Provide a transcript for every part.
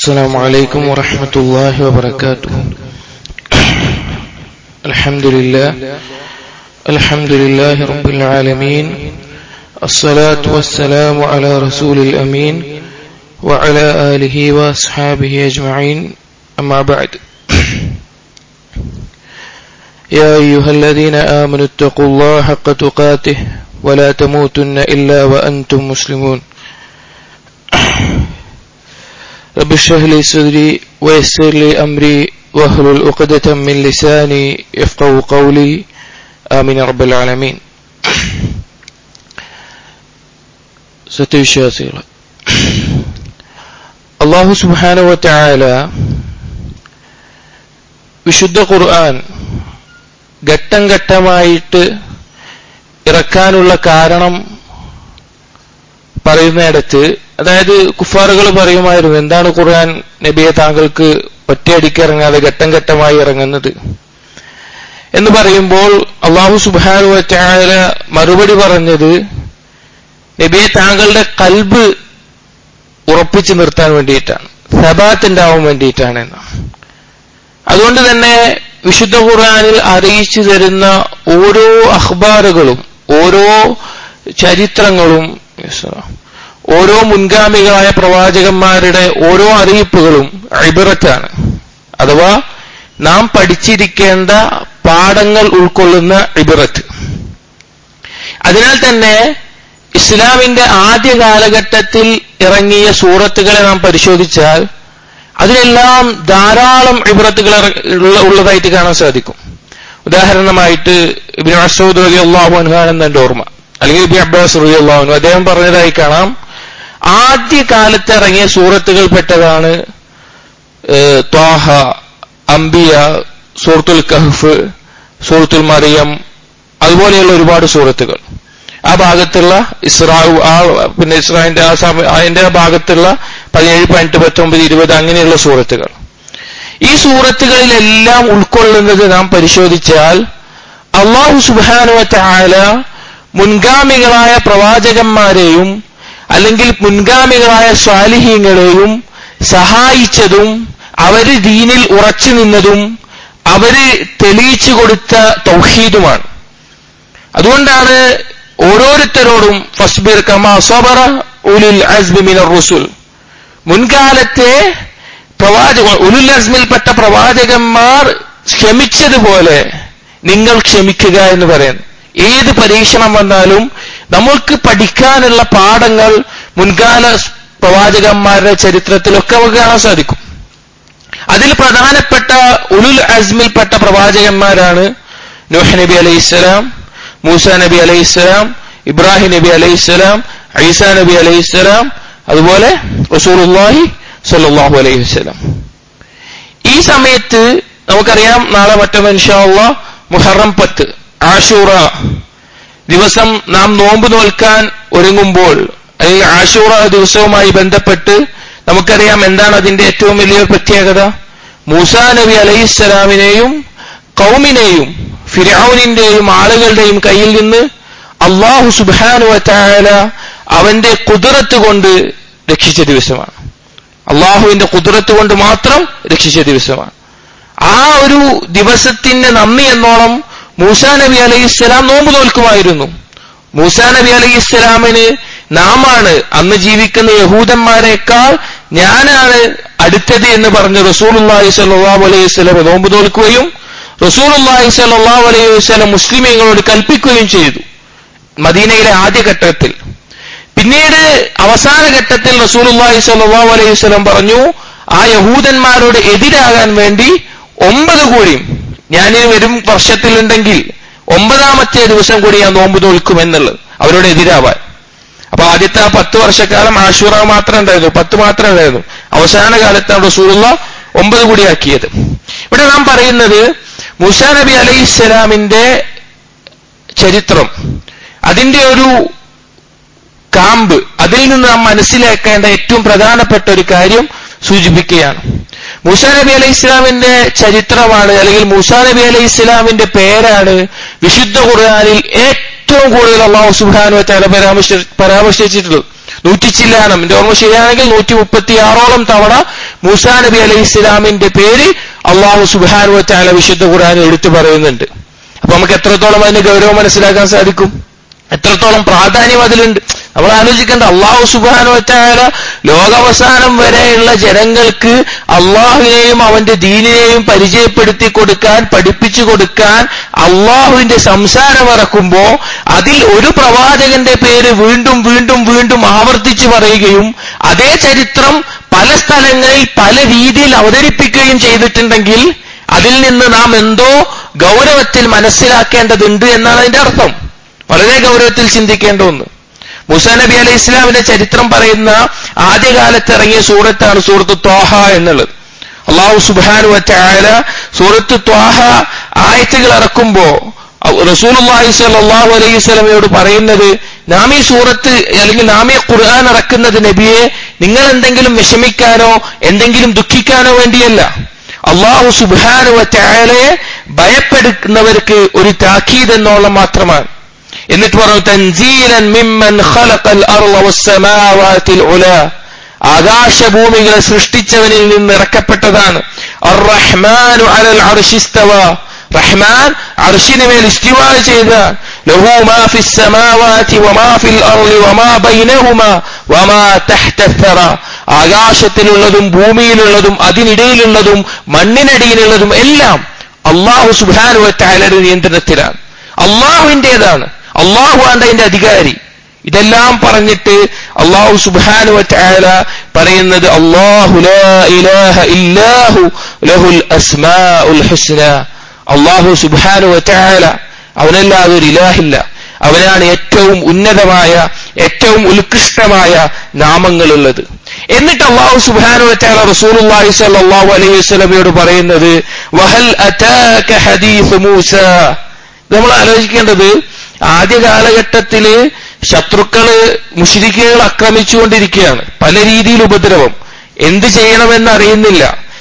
السلام عليكم ورحمة الله وبركاته الحمد لله الحمد لله رب العالمين الصلاة والسلام على رسول الأمين وعلى آله وأصحابه أجمعين أما بعد يا أيها الذين آمنوا اتقوا الله حق تقاته ولا تموتن إلا وأنتم مسلمون رب اشرح لي صدري ويسر لي أمري واحلل عقدة من لساني يفقه قولي آمين رب العالمين സത്യവിശ്വാസികൾ അള്ളാഹു സുബാനുവറ്റായാല വിശുദ്ധ ഖുർആൻ ഘട്ടം ഘട്ടമായിട്ട് ഇറക്കാനുള്ള കാരണം പറയുന്നിടത്ത് അതായത് കുഫാറുകൾ പറയുമായിരുന്നു എന്താണ് ഖുർആൻ നബിയെ താങ്കൾക്ക് ഒറ്റയടിക്ക് ഇറങ്ങാതെ ഘട്ടം ഘട്ടമായി ഇറങ്ങുന്നത് എന്ന് പറയുമ്പോൾ അള്ളാഹു സുബാനു വറ്റാല മറുപടി പറഞ്ഞത് നബിയെ താങ്കളുടെ കൽബ് ഉറപ്പിച്ചു നിർത്താൻ വേണ്ടിയിട്ടാണ് സബാത്ത് ഉണ്ടാവാൻ വേണ്ടിയിട്ടാണ് എന്ന് അതുകൊണ്ട് തന്നെ വിശുദ്ധ ഖുർആനിൽ അറിയിച്ചു തരുന്ന ഓരോ അഖ്ബാറുകളും ഓരോ ചരിത്രങ്ങളും ഓരോ മുൻഗാമികളായ പ്രവാചകന്മാരുടെ ഓരോ അറിയിപ്പുകളും അഴിബറത്താണ് അഥവാ നാം പഠിച്ചിരിക്കേണ്ട പാഠങ്ങൾ ഉൾക്കൊള്ളുന്ന ഇബിറത്ത് അതിനാൽ തന്നെ ഇസ്ലാമിന്റെ ആദ്യ കാലഘട്ടത്തിൽ ഇറങ്ങിയ സൂറത്തുകളെ നാം പരിശോധിച്ചാൽ അതിലെല്ലാം ധാരാളം ഇബ്രത്തുകൾ ഉള്ളതായിട്ട് കാണാൻ സാധിക്കും ഉദാഹരണമായിട്ട് ഇബിൻ അസൂദ് റലി അള്ളാഹു അൻഹാൻ എന്റെ ഓർമ്മ അല്ലെങ്കിൽ ഇബി അബ്ബാസ് റലി അള്ളാഹു അദ്ദേഹം പറഞ്ഞതായി കാണാം ആദ്യ കാലത്ത് ഇറങ്ങിയ സൂറത്തുകൾ പെട്ടതാണ് ത്വാഹ അംബിയ സൂറത്തുൽ കഹ്ഫ് സൂറത്തുൽ മറിയം അതുപോലെയുള്ള ഒരുപാട് സൂറത്തുകൾ ആ ഭാഗത്തുള്ള ഇസ്രാ ആ പിന്നെ ഇസ്രായിന്റെ ആ സമയ അതിന്റെ ആ ഭാഗത്തുള്ള പതിനേഴ് പതിനെട്ട് പത്തൊമ്പത് ഇരുപത് അങ്ങനെയുള്ള സൂറത്തുകൾ ഈ സൂറത്തുകളിലെല്ലാം ഉൾക്കൊള്ളുന്നത് നാം പരിശോധിച്ചാൽ അള്ളാഹു സുബാനുവ ചാല മുൻഗാമികളായ പ്രവാചകന്മാരെയും അല്ലെങ്കിൽ മുൻഗാമികളായ സ്വാലിഹീങ്ങളെയും സഹായിച്ചതും അവര് ദീനിൽ ഉറച്ചു നിന്നതും അവര് തെളിയിച്ചു കൊടുത്ത തൗഹീദുമാണ് അതുകൊണ്ടാണ് ഓരോരുത്തരോടും ഫസ്ബിർ കമാ സബറ ഉലുൽ അസ്മി മിനർ റുസുൽ മുൻകാലത്തെ പ്രവാചക ഉലുൽ അസ്മിൽപ്പെട്ട പ്രവാചകന്മാർ ക്ഷമിച്ചതുപോലെ നിങ്ങൾ ക്ഷമിക്കുക എന്ന് പറയുന്നു ഏത് പരീക്ഷണം വന്നാലും നമ്മൾക്ക് പഠിക്കാനുള്ള പാഠങ്ങൾ മുൻകാല പ്രവാചകന്മാരുടെ ചരിത്രത്തിലൊക്കെ നമുക്ക് കാണാൻ സാധിക്കും അതിൽ പ്രധാനപ്പെട്ട ഉലുൽ അസ്മിൽപ്പെട്ട പ്രവാചകന്മാരാണ് നൂഹ് നബി അലൈഹിസ്സലാം മൂസ നബി അലൈഹിസ്സലാം ഇബ്രാഹിം നബി അലൈഹിസ്സലാം ഐസ നബി അലൈഹിസ്സലാം അതുപോലെ റസൂലുള്ളാഹി സ്വല്ലല്ലാഹു അലൈഹി വസല്ലം ഈ സമയത്ത് നമുക്കറിയാം നാളെ മറ്റം ഇൻഷാള്ള മുഹറം പത്ത് ആഷൂറ ദിവസം നാം നോമ്പ് നോൽക്കാൻ ഒരുങ്ങുമ്പോൾ അല്ലെങ്കിൽ ആഷൂറ ദിവസവുമായി ബന്ധപ്പെട്ട് നമുക്കറിയാം എന്താണ് അതിന്റെ ഏറ്റവും വലിയ പ്രത്യേകത മൂസ നബി അലൈഹിസ്സലാമിനെയും കൗമിനെയും ഫിരൌനിന്റെയും ആളുകളുടെയും കയ്യിൽ നിന്ന് അള്ളാഹു സുബാനു വറ്റായാല അവന്റെ കുതിരത്ത് കൊണ്ട് രക്ഷിച്ച ദിവസമാണ് അള്ളാഹുവിന്റെ കുതിരത്ത് കൊണ്ട് മാത്രം രക്ഷിച്ച ദിവസമാണ് ആ ഒരു ദിവസത്തിന്റെ നന്ദി എന്നോണം മൂസാ നബി അലൈഹി ഇസ്ലാം നോമ്പ് നോൽക്കുമായിരുന്നു മൂസാ നബി അലൈഹി ഇസ്ലാമിന് നാമാണ് അന്ന് ജീവിക്കുന്ന യഹൂദന്മാരെക്കാൾ ഞാനാണ് അടുത്തത് എന്ന് പറഞ്ഞ് റസൂലുള്ളാഹി സ്വല്ലല്ലാഹു അലൈഹി വസല്ലം നോമ്പ് നോൽക്കുകയും റസൂലുള്ളാഹി സ്വല്ലല്ലാഹു അലൈഹി വസല്ലം മുസ്ലിമീങ്ങളോട് കൽപ്പിക്കുകയും ചെയ്തു മദീനയിലെ ആദ്യ ഘട്ടത്തിൽ പിന്നീട് അവസാന ഘട്ടത്തിൽ റസൂലുള്ളാഹി സ്വല്ലല്ലാഹു അലൈഹി വസല്ലം പറഞ്ഞു ആ യഹൂദന്മാരോട് എതിരാകാൻ വേണ്ടി ഒമ്പത് കൂടിയും ഞാനിനി വരും വർഷത്തിലുണ്ടെങ്കിൽ ഒമ്പതാമത്തെ ദിവസം കൂടി ഞാൻ നോമ്പ് നോൽക്കുമെന്നുള്ളത് അവരോട് എതിരാവാൻ അപ്പൊ ആദ്യത്തെ ആ പത്ത് വർഷക്കാലം ആഷൂറ മാത്രം ഉണ്ടായിരുന്നു പത്ത് മാത്രമേ ഉണ്ടായിരുന്നു അവസാന കാലത്താണ് റസൂലുള്ള ഒമ്പത് കൂടിയാക്കിയത് ഇവിടെ നാം പറയുന്നത് മുസാ നബി അലൈഹി സ്വലാമിന്റെ ചരിത്രം അതിന്റെ ഒരു കാമ്പ് അതിൽ നിന്ന് നാം മനസ്സിലാക്കേണ്ട ഏറ്റവും പ്രധാനപ്പെട്ട ഒരു കാര്യം സൂചിപ്പിക്കുകയാണ് മൂസാ നബി അലൈഹി ഇസ്ലാമിന്റെ ചരിത്രമാണ് അല്ലെങ്കിൽ മൂസാ നബി അലൈഹി ഇസ്ലാമിന്റെ പേരാണ് വിശുദ്ധ ഖുർആാനിൽ ഏറ്റവും കൂടുതൽ അള്ളാഹു സുബാനു തല പരാമർശ പരാമർശിച്ചിട്ടുള്ളത് നൂറ്റി ചില്ലാനം എന്റെ ഓർമ്മ ശരിയാണെങ്കിൽ നൂറ്റി മുപ്പത്തി ആറോളം തവണ മൂസാ നബി അലൈഹി ഇസ്ലാമിന്റെ പേര് അള്ളാഹു സുബാനുവറ്റാല വിശുദ്ധ ഖുർആൻ എടുത്തു പറയുന്നുണ്ട് അപ്പൊ നമുക്ക് എത്രത്തോളം അതിന്റെ ഗൗരവം മനസ്സിലാക്കാൻ സാധിക്കും എത്രത്തോളം പ്രാധാന്യം അതിലുണ്ട് നമ്മൾ ആലോചിക്കേണ്ട അള്ളാഹു സുബാനുവറ്റാല ലോകാവസാനം വരെയുള്ള ജനങ്ങൾക്ക് അള്ളാഹുവിനെയും അവന്റെ ദീനിനെയും പരിചയപ്പെടുത്തി കൊടുക്കാൻ പഠിപ്പിച്ചു കൊടുക്കാൻ അള്ളാഹുവിന്റെ സംസാരം ഇറക്കുമ്പോ അതിൽ ഒരു പ്രവാചകന്റെ പേര് വീണ്ടും വീണ്ടും വീണ്ടും ആവർത്തിച്ചു പറയുകയും അതേ ചരിത്രം പല സ്ഥലങ്ങളിൽ പല രീതിയിൽ അവതരിപ്പിക്കുകയും ചെയ്തിട്ടുണ്ടെങ്കിൽ അതിൽ നിന്ന് നാം എന്തോ ഗൗരവത്തിൽ മനസ്സിലാക്കേണ്ടതുണ്ട് എന്നാണ് അതിന്റെ അർത്ഥം വളരെ ഗൗരവത്തിൽ ചിന്തിക്കേണ്ട ഒന്ന് മുസാ നബി അലൈഹി ഇസ്ലാമിന്റെ ചരിത്രം പറയുന്ന ആദ്യകാലത്ത് ഇറങ്ങിയ സൂറത്താണ് സൂറത്ത് ത്വാഹ എന്നുള്ളത് അള്ളാഹു സുബാനു വറ്റായ സൂറത്ത് ത്വാഹ ആയത്തുകൾ ഇറക്കുമ്പോ റസൂലുള്ളാഹി സ്വല്ലല്ലാഹു അലൈഹി സ്വലമയോട് പറയുന്നത് നാം ഈ സൂറത്ത് അല്ലെങ്കിൽ നാം ഈ ഖുർആൻ ഇറക്കുന്നത് നബിയെ നിങ്ങൾ എന്തെങ്കിലും വിഷമിക്കാനോ എന്തെങ്കിലും ദുഃഖിക്കാനോ വേണ്ടിയല്ല അള്ളാഹു സുബാനു വറ്റായാലെ ഭയപ്പെടുന്നവർക്ക് ഒരു താക്കീത് എന്നോളം മാത്രമാണ് എന്നിട്ട് പറഞ്ഞു തൻസീലൻ മിമ്മൻ ഖലഖൽ അർള വസ്സമാവാതിൽ ഉലാ ആകാശഭൂമികളെ സൃഷ്ടിച്ചവനിൽ നിന്ന് ഇറക്കപ്പെട്ടതാണ് അർറഹ്മാനു അലൽ അർശിസ്തവ റഹ്മാൻ അർഷിന് മേൽ ഇസ്തിവാ ചെയ്ത ലഹു മാ ഫിസ് സമാവാതി വമാ ഫിൽ അർളി വമാ ബൈനഹുമാ വമാ തഹ്ത الثرى ആകാശത്തിലുള്ളതും ഭൂമിയിലുള്ളതും അതിനിടയിലുള്ളതും മണ്ണിനടിയിലുള്ളതും എല്ലാം അള്ളാഹു സുബാനു വറ്റാലയുടെ നിയന്ത്രണത്തിലാണ് അള്ളാഹുവിൻ്റെതാണ് അള്ളാഹുവാണ് അതിന്റെ അധികാരി ഇതെല്ലാം പറഞ്ഞിട്ട് അള്ളാഹു സുബാനു വറ്റാല പറയുന്നത് അള്ളാഹു ലാ ഇലാഹ ഇല്ലാഹു ലഹുൽ അസ്മാഉൽ ഹുസ്ന അള്ളാഹു സുബാനു വറ്റാല അവനല്ലാതെ ഒരു ഇലാഹില്ല അവനാണ് ഏറ്റവും ഉന്നതമായ ഏറ്റവും ഉത്കൃഷ്ടമായ നാമങ്ങളുള്ളത് എന്നിട്ട് അള്ളാഹു സുബാനു വറ്റാല റസൂലുള്ളാഹി സ്വല്ലല്ലാഹു അലൈഹി വസല്ലമയോട് പറയുന്നത് വഹൽ അതാക ഹദീസ് മൂസ നമ്മൾ ആലോചിക്കേണ്ടത് ആദ്യ കാലഘട്ടത്തില് ശത്രുക്കള് മുഷിരിക്കുകൾ ആക്രമിച്ചുകൊണ്ടിരിക്കുകയാണ് പല രീതിയിൽ ഉപദ്രവം എന്ത് ചെയ്യണമെന്ന് അറിയുന്നില്ല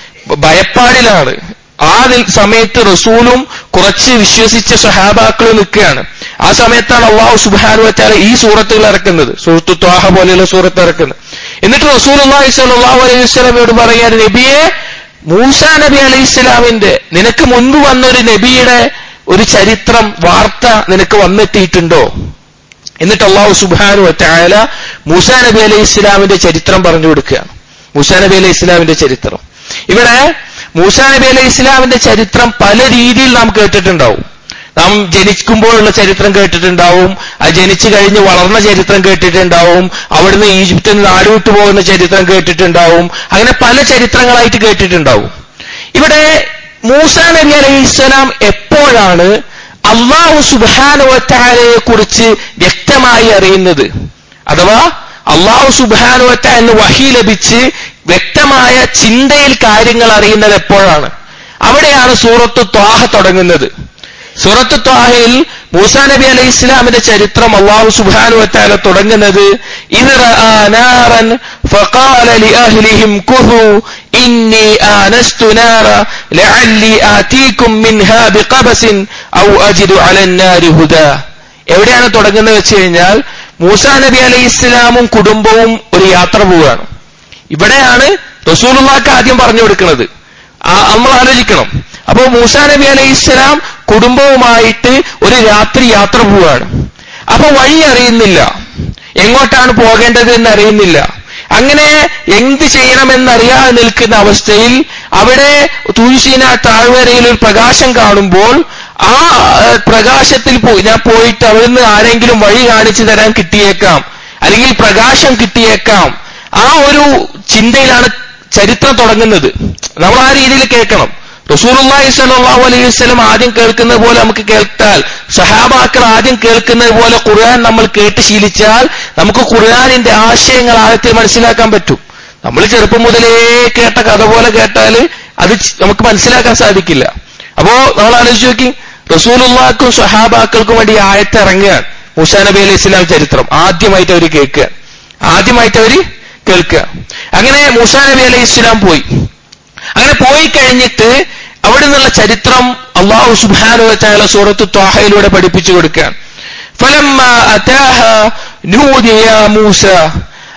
ഭയപ്പാടിലാണ് ആ സമയത്ത് റസൂലും കുറച്ച് വിശ്വസിച്ച സഹാബാക്കളും നിൽക്കുകയാണ് ആ സമയത്താണ് അള്ളാഹു സുബാനു വെച്ചാൽ ഈ സൂറത്തുകൾ ഇറക്കുന്നത് സൂറത്തു ത്വാഹ പോലെയുള്ള സൂറത്ത് ഇറക്കുന്നത് എന്നിട്ട് റസൂൽ അള്ളാഹി സ്വല്ലാഹു അലൈഹി വസ്ലമയോട് പറയാൻ നബിയെ മൂസ നബി അലൈഹി ഇസ്ലാമിന്റെ നിനക്ക് മുൻപ് വന്ന ഒരു നബിയുടെ ഒരു ചരിത്രം വാർത്ത നിനക്ക് വന്നെത്തിയിട്ടുണ്ടോ എന്നിട്ട് അള്ളാഹു സുബാനു വറ്റായാല മൂസ നബി അലൈഹി ഇസ്ലാമിന്റെ ചരിത്രം പറഞ്ഞു കൊടുക്കുകയാണ് മൂസ നബി അലൈഹി ഇസ്ലാമിന്റെ ചരിത്രം ഇവിടെ മൂസ നബി അലൈഹി ഇസ്ലാമിന്റെ ചരിത്രം പല രീതിയിൽ നാം കേട്ടിട്ടുണ്ടാവും നാം ജനിക്കുമ്പോഴുള്ള ചരിത്രം കേട്ടിട്ടുണ്ടാവും അത് ജനിച്ചു കഴിഞ്ഞ് വളർന്ന ചരിത്രം കേട്ടിട്ടുണ്ടാവും അവിടുന്ന് ഈജിപ്തിൽ നിന്ന് നാടുവിട്ടു പോകുന്ന ചരിത്രം കേട്ടിട്ടുണ്ടാവും അങ്ങനെ പല ചരിത്രങ്ങളായിട്ട് കേട്ടിട്ടുണ്ടാവും ഇവിടെ മൂസ നബി അലൈഹി ഇസ്ലാം എപ്പോഴാണ് അള്ളാഹു സുബാനുവറ്റാലയെ കുറിച്ച് വ്യക്തമായി അറിയുന്നത് അഥവാ അള്ളാഹു സുബാനുവറ്റ എന്ന് വഹി ലഭിച്ച് വ്യക്തമായ ചിന്തയിൽ കാര്യങ്ങൾ അറിയുന്നത് എപ്പോഴാണ് അവിടെയാണ് സൂറത്ത് ത്വാഹ തുടങ്ങുന്നത് സൂറത്ത് ത്വാഹയിൽ മൂസാ നബി അലൈഹി ഇസ്ലാമിന്റെ ചരിത്രം അള്ളാഹു സുബാനു വറ്റാല തുടങ്ങുന്നത് ഇത് നാറൻ فقال لأهلهم كثوا إني آنست نارا لعلي آتيكم منها بقبس أو أجد على النار هدى എവിടെയാണ് തുടങ്ങുന്നത് വെച്ച് കഴിഞ്ഞാൽ മൂസാ നബി അലൈഹി ഇസ്ലാമും കുടുംബവും ഒരു യാത്ര പോവുകയാണ് ഇവിടെയാണ് റസൂലുള്ളാക്ക് ആദ്യം പറഞ്ഞു കൊടുക്കുന്നത് നമ്മൾ ആലോചിക്കണം അപ്പോൾ മൂസാ നബി അലൈഹി ഇസ്ലാം കുടുംബവുമായിട്ട് ഒരു രാത്രി യാത്ര പോവുകയാണ് അപ്പൊ വഴി അറിയുന്നില്ല എങ്ങോട്ടാണ് പോകേണ്ടത് എന്ന് അറിയുന്നില്ല അങ്ങനെ എന്ത് ചെയ്യണമെന്നറിയാതെ നിൽക്കുന്ന അവസ്ഥയിൽ അവിടെ തുൽസീന താഴ്വരയിൽ ഒരു പ്രകാശം കാണുമ്പോൾ ആ പ്രകാശത്തിൽ പോയി ഞാൻ പോയിട്ട് അവിടുന്ന് ആരെങ്കിലും വഴി കാണിച്ചു തരാൻ കിട്ടിയേക്കാം അല്ലെങ്കിൽ പ്രകാശം കിട്ടിയേക്കാം ആ ഒരു ചിന്തയിലാണ് ചരിത്രം തുടങ്ങുന്നത് നമ്മൾ ആ രീതിയിൽ കേൾക്കണം റസൂലുള്ളാഹി സ്വല്ലല്ലാഹു അലൈഹി വസല്ലം ആദ്യം കേൾക്കുന്നത് പോലെ നമുക്ക് കേട്ടാൽ സഹാബാക്കൾ ആദ്യം കേൾക്കുന്നത് പോലെ ഖുർആൻ നമ്മൾ കേട്ട് ശീലിച്ചാൽ നമുക്ക് ഖുർആനിന്റെ ആശയങ്ങൾ ആദ്യത്തെ മനസ്സിലാക്കാൻ പറ്റും നമ്മൾ ചെറുപ്പം മുതലേ കേട്ട കഥ പോലെ കേട്ടാൽ അത് നമുക്ക് മനസ്സിലാക്കാൻ സാധിക്കില്ല അപ്പോ നമ്മൾ ആലോചിച്ച് നോക്കി റസൂലുള്ളാഹ്ക്കും സഹാബാക്കൾക്കും വേണ്ടി ആയത്ത് ഇറങ്ങുകയാണ് മൂസാ നബി അലൈഹി ഇസ്ലാം ചരിത്രം ആദ്യമായിട്ട് അവർ കേൾക്കുക ആദ്യമായിട്ട് അവർ കേൾക്കുക അങ്ങനെ മൂസാ നബി അലൈഹി ഇസ്ലാം പോയി അങ്ങനെ പോയി കഴിഞ്ഞിട്ട് അവിടെ നിന്നുള്ള ചരിത്രം അള്ളാഹു സുബാനു വച്ചാല സൂറത്ത് ത്വാഹയിലൂടെ പഠിപ്പിച്ചു കൊടുക്കുകയാണ് ഫലമ്മ അതാഹ നൂദിയ മൂസ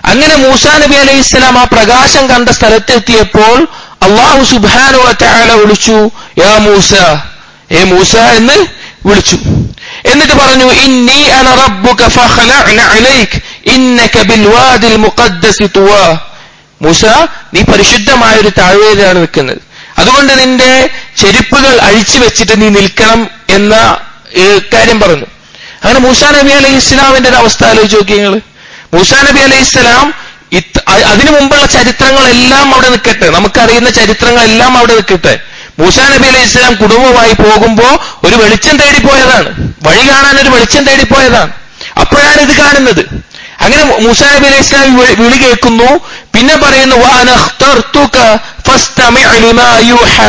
അങ്ങനെ മൂസാ നബി അലൈഹി ഇസ്ലാം ആ പ്രകാശം കണ്ട സ്ഥലത്തെത്തിയപ്പോൾ അള്ളാഹു സുബാനു താല വിളിച്ചു യാ മൂസ ഏ മൂസ എന്ന് വിളിച്ചു എന്നിട്ട് പറഞ്ഞു ഇന്നി അന റബ്ബുക ഫഖലഅന അലൈക് ഇന്നക ബിൽവാദിൽ മുഖദ്ദസി തുവാ മൂസ നീ പരിശുദ്ധമായ ഒരു താഴ്വരയിലാണ് നിൽക്കുന്നത് അതുകൊണ്ട് നിന്റെ ചെരുപ്പുകൾ അഴിച്ചു വെച്ചിട്ട് നീ നിൽക്കണം എന്ന ഏഹ്, കാര്യം പറഞ്ഞു അങ്ങനെ മൂസാ നബി അലൈഹി ഇസ്ലാമിന്റെ ഒരു അവസ്ഥ ആലോചിച്ച് നോക്കി നിങ്ങൾ മൂസാ നബി അലൈഹി ഇസ്ലാം ഇത് അ- അതിനു മുമ്പുള്ള ചരിത്രങ്ങളെല്ലാം അവിടെ നിൽക്കട്ടെ നമുക്കറിയുന്ന ചരിത്രങ്ങളെല്ലാം അവിടെ നിൽക്കട്ടെ മൂസാ നബി അലൈഹി ഇസ്ലാം കുടുംബമായി പോകുമ്പോ ഒരു വെളിച്ചം തേടിപ്പോയതാണ് വഴി കാണാൻ ഒരു വെളിച്ചം തേടിപ്പോയതാണ് അപ്പോഴാണ് ഇത് കാണുന്നത് അങ്ങനെ മൂസാ നബി അലൈഹി ഇസ്ലാം വി- വിളി കേൾക്കുന്നു പിന്നെ പറയുന്നു "വഅന അഖ്തർതുക ഫസ്തമിഅ ലിമാ യൂഹാ."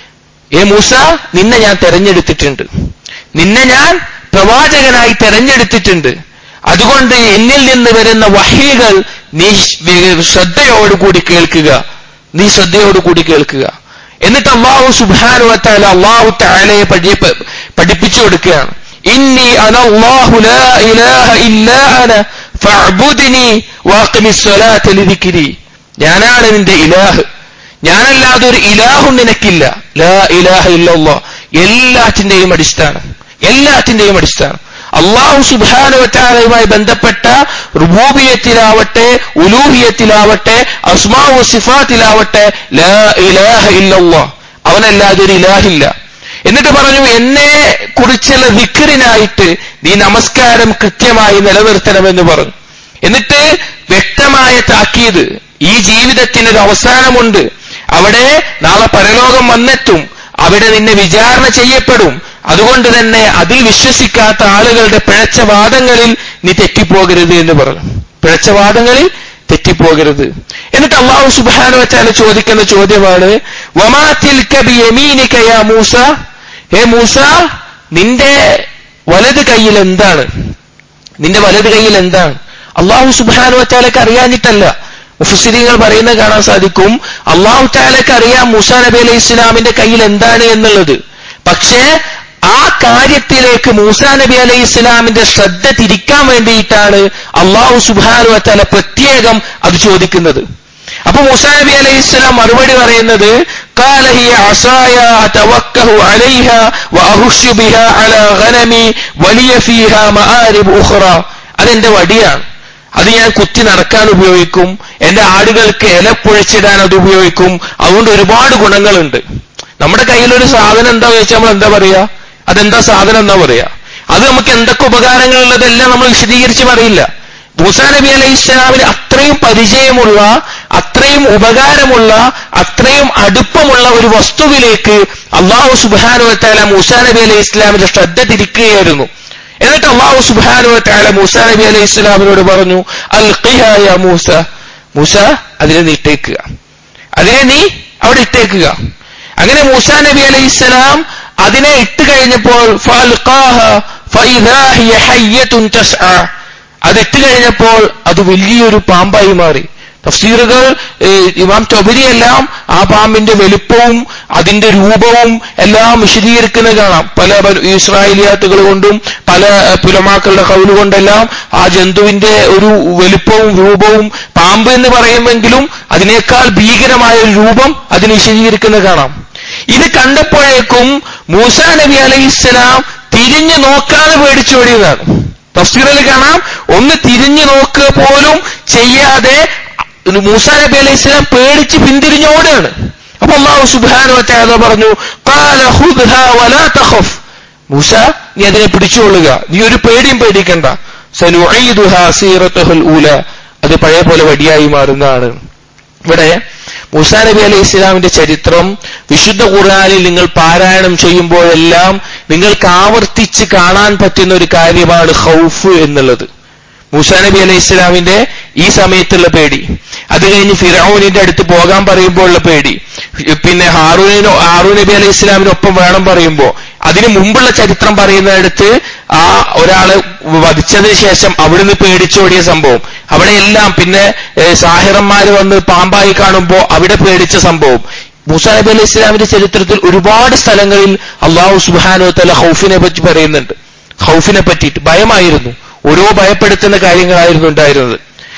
ഏ മൂസ നിന്നെ ഞാൻ തെരഞ്ഞെടുത്തിട്ടുണ്ട് നിന്നെ ഞാൻ പ്രവാചകനായി തെരഞ്ഞെടുത്തിട്ടുണ്ട് അതുകൊണ്ട് എന്നിൽ നിന്ന് വരുന്ന വഹികൾ നീ വി- ശ്രദ്ധയോടുകൂടി കേൾക്കുക നീ ശ്രദ്ധയോടുകൂടി കേൾക്കുക എന്നിട്ട് അള്ളാഹു സുബാനുവത്താല അള്ളാഹു താലയെ പഠി- പഠിപ്പിച്ചു കൊടുക്കുകയാണ് ഇന്നി അനല്ലാഹു ലാ ഇലാഹ ഇല്ലാ അന ഫഅ്ബുദ്നി വാഖിമിസ് സ്വലാത്ത ലിദിക്രി ഞാനാണ് നിന്റെ ഇലാഹ് ഞാനല്ലാതെ ഒരു ഇലാഹും നിനക്കില്ല ലാ ഇലാഹ ഇല്ലല്ലാ എല്ലാറ്റിന്റെയും അടിസ്ഥാനം എല്ലാറ്റിന്റെയും അടിസ്ഥാനം അള്ളാഹു സുബാനുവറ്റാലയുമായി ബന്ധപ്പെട്ട റുബൂബിയത്തിലാവട്ടെ ഉലൂഹിയത്തിലാവട്ടെ അസ്മാവു സിഫാത്തിലാവട്ടെ ലാ ഇലാഹ ഇല്ലല്ലാ അവനല്ലാതെ ഒരു ഇലാഹില്ല എന്നിട്ട് പറഞ്ഞു എന്നെ കുറിച്ചുള്ള വിക്രിനായിട്ട് നീ നമസ്കാരം കൃത്യമായി നിലനിർത്തണമെന്ന് പറഞ്ഞു എന്നിട്ട് വ്യക്തമായ താക്കീത് ഈ ജീവിതത്തിന് ഒരു അവസാനമുണ്ട് അവിടെ നാളെ പരലോകം വന്നെത്തും അവിടെ നിന്നെ വിചാരണ ചെയ്യപ്പെടും അതുകൊണ്ട് തന്നെ അതിൽ വിശ്വസിക്കാത്ത ആളുകളുടെ പിഴച്ച വാദങ്ങളിൽ നീ തെറ്റിപ്പോകരുത് എന്ന് പറഞ്ഞു പിഴച്ച വാദങ്ങളിൽ തെറ്റിപ്പോകരുത് എന്നിട്ട് അള്ളാഹു സുബാനു വച്ചാൽ ചോദിക്കുന്ന ചോദ്യമാണ് വമാ തിൽക ബിയമീനിക യാ മൂസ ഹേ മൂസ നിന്റെ വലത് കൈയിൽ എന്താണ് നിന്റെ വലത് കൈയിൽ എന്താണ് അള്ളാഹു സുബാനു വച്ചാലൊക്കെ അറിയാഞ്ഞിട്ടല്ല മുഫസിരിങ്ങൾ പറയുന്നത് കാണാൻ സാധിക്കും അള്ളാഹു താലക്ക് അറിയാം മൂസ നബി അലൈഹി ഇസ്ലാമിന്റെ കയ്യിൽ എന്താണ് എന്നുള്ളത് പക്ഷേ ആ കാര്യത്തിലേക്ക് മൂസ നബി അലൈഹി ഇസ്ലാമിന്റെ ശ്രദ്ധ തിരിക്കാൻ വേണ്ടിയിട്ടാണ് അള്ളാഹു സുബാനു വച്ചാല പ്രത്യേകം അത് ചോദിക്കുന്നത് അപ്പൊ മൂസ നബി അലൈഹി ഇസ്ലാം മറുപടി പറയുന്നത് قال هي عصاي أتوكه عليها وأهش بها على غنمي ولي فيها مآرب أخرى അതെന്റെ വടിയാണ് അത് ഞാൻ കുത്തി നടക്കാൻ ഉപയോഗിക്കും എന്റെ ആടുകൾക്ക് ഇല പൊഴിച്ചിടാൻ അത് ഉപയോഗിക്കും അതുകൊണ്ട് ഒരുപാട് ഗുണങ്ങളുണ്ട് നമ്മുടെ കയ്യിലൊരു സാധനം എന്താ ചോദിച്ചാൽ നമ്മൾ എന്താ പറയാ അതെന്താ സാധനം എന്നാ പറയാ അത് നമുക്ക് എന്തൊക്കെ ഉപകാരങ്ങളുള്ളതെല്ലാം നമ്മൾ വിശദീകരിച്ച് പറയില്ല മൂസാ നബി അലൈഹി ഇസ്ലാമിന് അത്രയും പരിചയമുള്ള അത്രയും ഉപകാരമുള്ള അത്രയും അടുപ്പമുള്ള ഒരു വസ്തുവിലേക്ക് അള്ളാഹു സുബാനുവത്താല മൂസാ നബി അലൈഹി ഇസ്ലാമിന്റെ ശ്രദ്ധ തിരിക്കുകയായിരുന്നു എന്നിട്ട് അള്ളാഹു സുബാനുവത്താല മൂസാ നബി അലൈഹി ഇസ്ലാമിനോട് പറഞ്ഞു അൽ ഖിഹായ മൂസ മൂസ അതിനെ നീ ഇട്ടേക്കുക അതിനെ നീ അവിടെ ഇട്ടേക്കുക അങ്ങനെ മൂസാ നബി അലൈഹി ഇസ്ലാം അതിനെ ഇട്ട് കഴിഞ്ഞപ്പോൾ ഫഅൽഖാഹ ഫഇദാ ഹിയ ഹയ്യത്തുൻ തസ്ആ അതിട്ട് കഴിഞ്ഞപ്പോൾ അത് വലിയൊരു പാമ്പായി മാറി തഫ്സീറുകൾ ഏഹ്, ഇമാം തൊബരി എല്ലാം ആ പാമ്പിന്റെ വലുപ്പവും അതിന്റെ രൂപവും എല്ലാം വിശദീകരിക്കുന്നത് കാണാം പല ബനു- ഇസ്രായേലിയാത്തുകൾ കൊണ്ടും പല ഏഹ്, പുലമാക്കളുടെ കൗല് കൊണ്ടെല്ലാം ആ ജന്തുവിന്റെ ഒരു വലുപ്പവും രൂപവും പാമ്പ് എന്ന് പറയുമെങ്കിലും അതിനേക്കാൾ ഭീകരമായ ഒരു രൂപം അതിന് വിശദീകരിക്കുന്നത് കാണാം ഇത് കണ്ടപ്പോഴേക്കും മൂസ നബി അലൈഹിസ്സലാം തിരിഞ്ഞു നോക്കാതെ പേടിച്ചോടിയതാണ് തഫ്സീറിൽ കാണാം ഒന്ന് തിരിഞ്ഞു നോക്കുക പോലും ചെയ്യാതെ മൂസാ നബി അലൈഹി സ്വലാം പേടിച്ച് പിന്തിരിഞ്ഞോടാണ് അപ്പൊ അള്ളാഹു സുബാനു വറ്റാല പറഞ്ഞു "ഖാല ഖുദ്ഹാ വലാ തഖഫ്." മൂസ നീ അതിനെ പിടിച്ചുകൊള്ളുക നീ ഒരു പേടിയും പേടിക്കണ്ട സനുഈദുഹാ സീറത്തുഹുൽ ഊല അത് പഴയ പോലെ വടിയായി മാറുന്നതാണ് ഇവിടെ മൂസാ നബി അലൈഹി ഇസ്ലാമിന്റെ ചരിത്രം വിശുദ്ധ ഖുർആനിൽ നിങ്ങൾ പാരായണം ചെയ്യുമ്പോഴെല്ലാം നിങ്ങൾക്ക് ആവർത്തിച്ച് കാണാൻ പറ്റുന്ന ഒരു കാര്യമാണ് ഖൗഫ് എന്നുള്ളത് മൂസാ നബി അലൈഹി ഇസ്ലാമിന്റെ ഈ സമയത്തുള്ള പേടി അത് കഴിഞ്ഞ് ഫിറൌനിന്റെ അടുത്ത് പോകാൻ പറയുമ്പോഴുള്ള പേടി പിന്നെ ഹാറൂനിനോ ഹാറൂൻ നബി അലൈഹി ഇസ്ലാമിനൊപ്പം വേണം പറയുമ്പോ അതിന് മുമ്പുള്ള ചരിത്രം പറയുന്നിടത്ത് ആ ഒരാളെ വധിച്ചതിന് ശേഷം അവിടുന്ന് പേടിച്ചോടിയ സംഭവം അവിടെയെല്ലാം പിന്നെ ഏഹ്, സാഹിറന്മാര് വന്ന് പാമ്പായി കാണുമ്പോ അവിടെ പേടിച്ച സംഭവം മൂസാ നബി അലൈഹി ഇസ്ലാമിന്റെ ചരിത്രത്തിൽ ഒരുപാട് സ്ഥലങ്ങളിൽ അള്ളാഹു സുബാനോ തല ഹൗഫിനെ പറ്റി പറയുന്നുണ്ട് ഹൗഫിനെ പറ്റിയിട്ട് ഭയമായിരുന്നു ഓരോ ഭയപ്പെടുത്തുന്ന കാര്യങ്ങളായിരുന്നു ഉണ്ടായിരുന്നത്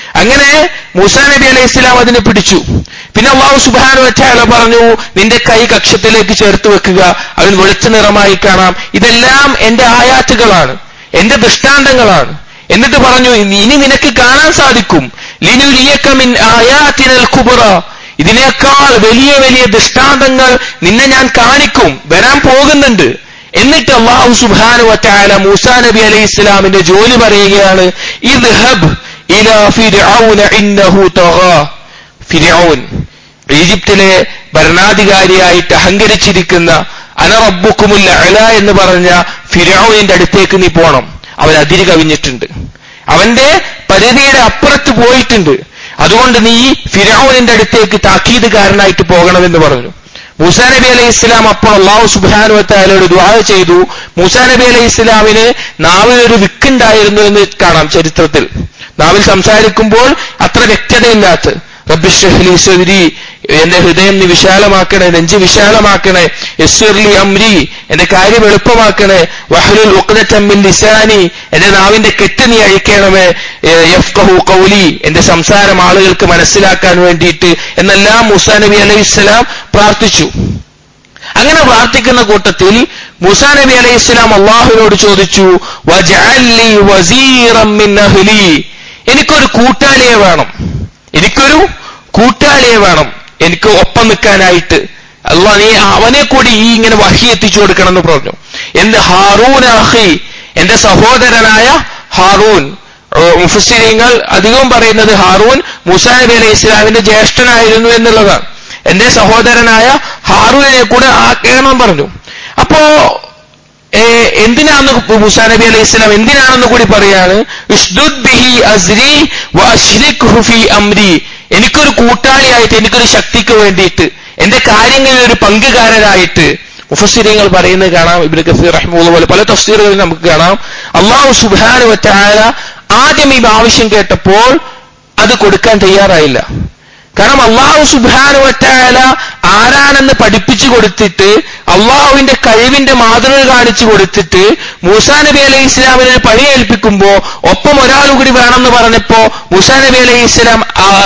അങ്ങനെ മൂസാ നബി അലൈഹി ഇസ്ലാം അതിനെ പിടിച്ചു പിന്നെ അള്ളാഹു സുബാനു വറ്റാല പറഞ്ഞു നിന്റെ കൈ കക്ഷത്തിലേക്ക് ചേർത്ത് വെക്കുക അവൻ വെളുത്ത നിറമായി കാണാം ഇതെല്ലാം എന്റെ ആയാറ്റുകളാണ് എന്റെ ദൃഷ്ടാന്തങ്ങളാണ് എന്നിട്ട് പറഞ്ഞു ഇനി നിനക്ക് കാണാൻ സാധിക്കും ലിനുലിയക്കമിൻ ആയാത്തിനൽ കുബറ ഇതിനേക്കാൾ വലിയ വലിയ ദൃഷ്ടാന്തങ്ങൾ നിന്നെ ഞാൻ കാണിക്കും വരാൻ പോകുന്നുണ്ട് എന്നിട്ട് അള്ളാഹു സുബാനു വറ്റാല മൂസാ നബി അലൈഹി ഇസ്ലാമിന്റെ ജോലി പറയുകയാണ് ഇത് ഹബ് ഇലാ ഫിർഔന ഇന്നഹു തഗാ ഫിർഔൻ ഈജിപ്തിലെ ഭരണാധികാരിയായിട്ട് അഹങ്കരിച്ചിരിക്കുന്ന അനറബുക്കുമുല്ല അല എന്ന് പറഞ്ഞ ഫിർഔനിന്റെ അടുത്തേക്ക് നീ പോണം അവൻ അതിര് കവിഞ്ഞിട്ടുണ്ട് അവന്റെ പരിധിയുടെ അപ്പുറത്ത് പോയിട്ടുണ്ട് അതുകൊണ്ട് നീ ഫിറൌനിന്റെ അടുത്തേക്ക് താക്കീതുകാരനായിട്ട് പോകണമെന്ന് പറഞ്ഞു മൂസാ നബി അലൈഹി ഇസ്ലാം അപ്പോൾ അള്ളാഹു സുബാനുവത്തായാലോട് ദ്വാ ചെയ്തു മൂസാ നബി അലൈഹി ഇസ്ലാമിന് നാവിൽ ഒരു വിക്കുണ്ടായിരുന്നു എന്ന് കാണാം ചരിത്രത്തിൽ നാവിൽ സംസാരിക്കുമ്പോൾ അത്ര വ്യക്തതയില്ലാത്ത റബ്ബിഷ്ഹലി സൗരി എന്റെ ഹൃദയം നീ വിശാലമാക്കണേ നെഞ്ച് വിശാലമാക്കണേ യസ്വർലി അമ്രി എന്റെ കാര്യം എളുപ്പമാക്കണേ വഹലുൽ ഉഖ്ദത്തമ്മിൽ ലിസാനി എന്റെ നാവിന്റെ കെട്ട് നീ അഴിക്കണമേ യഫ്ഖഹു ഖൗലി എന്റെ സംസാരം ആളുകൾക്ക് മനസ്സിലാക്കാൻ വേണ്ടിയിട്ട് എന്നെല്ലാം മുസാ നബി അലൈഹി ഇസ്ലാം പ്രാർത്ഥിച്ചു അങ്ങനെ പ്രാർത്ഥിക്കുന്ന കൂട്ടത്തിൽ മുസാ നബി അലൈഹി ഇസ്ലാം അള്ളാഹുവിനോട് ചോദിച്ചു വജഅല്ലി വസീറം മിൻ അഹ്ലി എനിക്കൊരു കൂട്ടാളിയെ വേണം എനിക്കൊരു കൂട്ടാളിയെ വേണം എനിക്ക് ഒപ്പം നിൽക്കാനായിട്ട് അല്ല നീ അവനെ കൂടി ഈ ഇങ്ങനെ വഹി എത്തിച്ചു കൊടുക്കണം എന്ന് പറഞ്ഞു എന്ത് ഹാറൂൻ അഹി എന്റെ സഹോദരനായ ഹാറൂൻ മുഫസിരിങ്ങൾ അധികവും പറയുന്നത് ഹാറൂൻ മുസാ നബി അലൈഹി ഇസ്ലാമിന്റെ ജ്യേഷ്ഠനായിരുന്നു എന്നുള്ളതാണ് എന്റെ സഹോദരനായ ഹാറൂനെ കൂടെ ആക്കണം പറഞ്ഞു അപ്പോ എന്തിനാന്ന് മുസാ നബി അലൈഹി ഇസ്ലാം എന്തിനാണെന്ന് കൂടി പറയാണ് ബിഹി അസ്രി ഫി അംരി എനിക്കൊരു കൂട്ടാളിയായിട്ട് എനിക്കൊരു ശക്തിക്ക് വേണ്ടിയിട്ട് എന്റെ കാര്യങ്ങളിൽ ഒരു പങ്കുകാരനായിട്ട് മുഫസിരിങ്ങൾ പറയുന്നത് കാണാം ഇബ്നു കസീർ റഹ്മുള്ള പോലെ പല തഫ്സീറുകളിൽ നമുക്ക് കാണാം അള്ളാഹു സുബാനു വറ്റാല ആദ്യം ഈ ആവശ്യം കേട്ടപ്പോൾ അത് കൊടുക്കാൻ തയ്യാറായില്ല കാരണം അള്ളാഹു സുബാനു വറ്റാല ആരാണെന്ന് പഠിപ്പിച്ചു കൊടുത്തിട്ട് അള്ളാഹുവിന്റെ കഴിവിന്റെ മാതൃക കാണിച്ചു കൊടുത്തിട്ട് മൂസാ നബി അലൈഹി ഇസ്ലാമിനെ പണി ഏൽപ്പിക്കുമ്പോ ഒപ്പം ഒരാൾ കൂടി വേണമെന്ന് പറഞ്ഞപ്പോ മൂസാ നബി അലൈഹി ഇസ്ലാം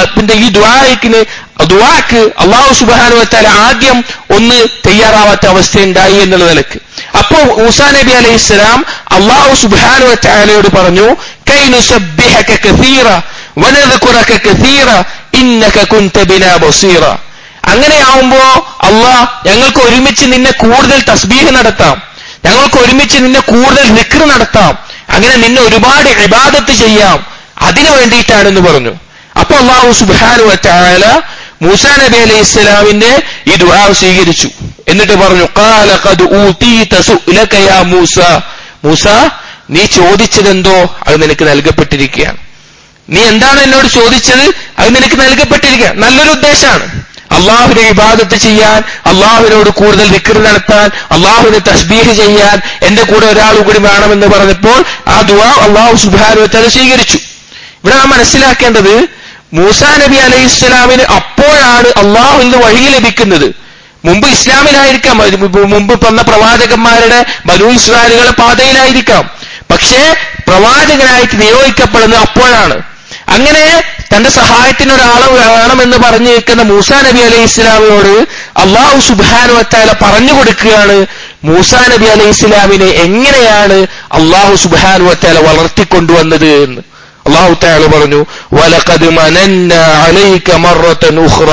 ഈ ദ്വാരക്കിന് ദ്വാക്ക് അള്ളാഹു സുബാനു വത്താല ആദ്യം ഒന്ന് തയ്യാറാവാത്ത അവസ്ഥയുണ്ടായി എന്നുള്ള നിലക്ക് അപ്പോ മൂസാ നബി അലൈഹി ഇസ്ലാം അള്ളാഹു സുബാനു വത്താലയോട് പറഞ്ഞു കൈനുസബ്ബിഹക കസീറ വനذكرك كثيرا إنك كنت بنا بصيرا അങ്ങനെയാവുമ്പോ അള്ളാഹ് ഞങ്ങൾക്ക് ഒരുമിച്ച് നിന്നെ കൂടുതൽ തസ്ബീഹ് നടത്താം ഞങ്ങൾക്ക് ഒരുമിച്ച് നിന്നെ കൂടുതൽ വിക്ർ നടത്താം അങ്ങനെ നിന്നെ ഒരുപാട് ഇബാദത്ത് ചെയ്യാം അതിനു വേണ്ടിയിട്ടാണെന്ന് പറഞ്ഞു അപ്പൊ അള്ളാഹു സുബാനു വറ്റാല മൂസാ നബി അലൈഹി ഇസ്ലാമിന്റെ ഈ ദുആ സ്വീകരിച്ചു എന്നിട്ട് പറഞ്ഞു ഖാല ഖദ് ഊതീത സുഅലക യാ മൂസ മൂസ നീ ചോദിച്ചതെന്തോ അത് നിനക്ക് നൽകപ്പെട്ടിരിക്കുകയാണ് നീ എന്താണ് എന്നോട് ചോദിച്ചത് അത് നിനക്ക് നൽകപ്പെട്ടിരിക്കുക നല്ലൊരു ഉദ്ദേശമാണ് അള്ളാഹുവിനെ ഇബാദത്ത് ചെയ്യാൻ അള്ളാഹുവിനോട് കൂടുതൽ വിക്രി നടത്താൻ അള്ളാഹുവിനെ തസ്ബീഹ് ചെയ്യാൻ എന്റെ കൂടെ ഒരാൾ കൂടി വേണമെന്ന് പറഞ്ഞപ്പോൾ ആ ദുവാ അള്ളാഹു സുബാനുവത്തത് സ്വീകരിച്ചു ഇവിടെ നാം മനസ്സിലാക്കേണ്ടത് മൂസാ നബി അലൈഹി ഇസ്ലാമിന് അപ്പോഴാണ് അള്ളാഹുവിൽ നിന്ന് വഴി ലഭിക്കുന്നത് മുമ്പ് ഇസ്ലാമിലായിരിക്കാം മുമ്പ് വന്ന പ്രവാചകന്മാരുടെ ബനു ഇസ്രായേലുകളുടെ പാതയിലായിരിക്കാം പക്ഷേ പ്രവാചകനായിട്ട് നിയോഗിക്കപ്പെടുന്നത് അപ്പോഴാണ് അങ്ങനെ തന്റെ സഹായത്തിന് ഒരാളെ വേണമെന്ന് പറഞ്ഞു നിൽക്കുന്ന മൂസാ നബി അലൈഹി ഇസ്ലാമിനോട് അള്ളാഹു സുബാനു വത്താല പറഞ്ഞു കൊടുക്കുകയാണ് മൂസാ നബി അലൈഹി ഇസ്ലാമിനെ എങ്ങനെയാണ് അള്ളാഹു സുബാനു വത്താല വളർത്തിക്കൊണ്ടുവന്നത് എന്ന് അള്ളാഹു താല പറഞ്ഞു വലഖദ് മനന്ന അലൈക മറത്തൻ ഉഖ്റ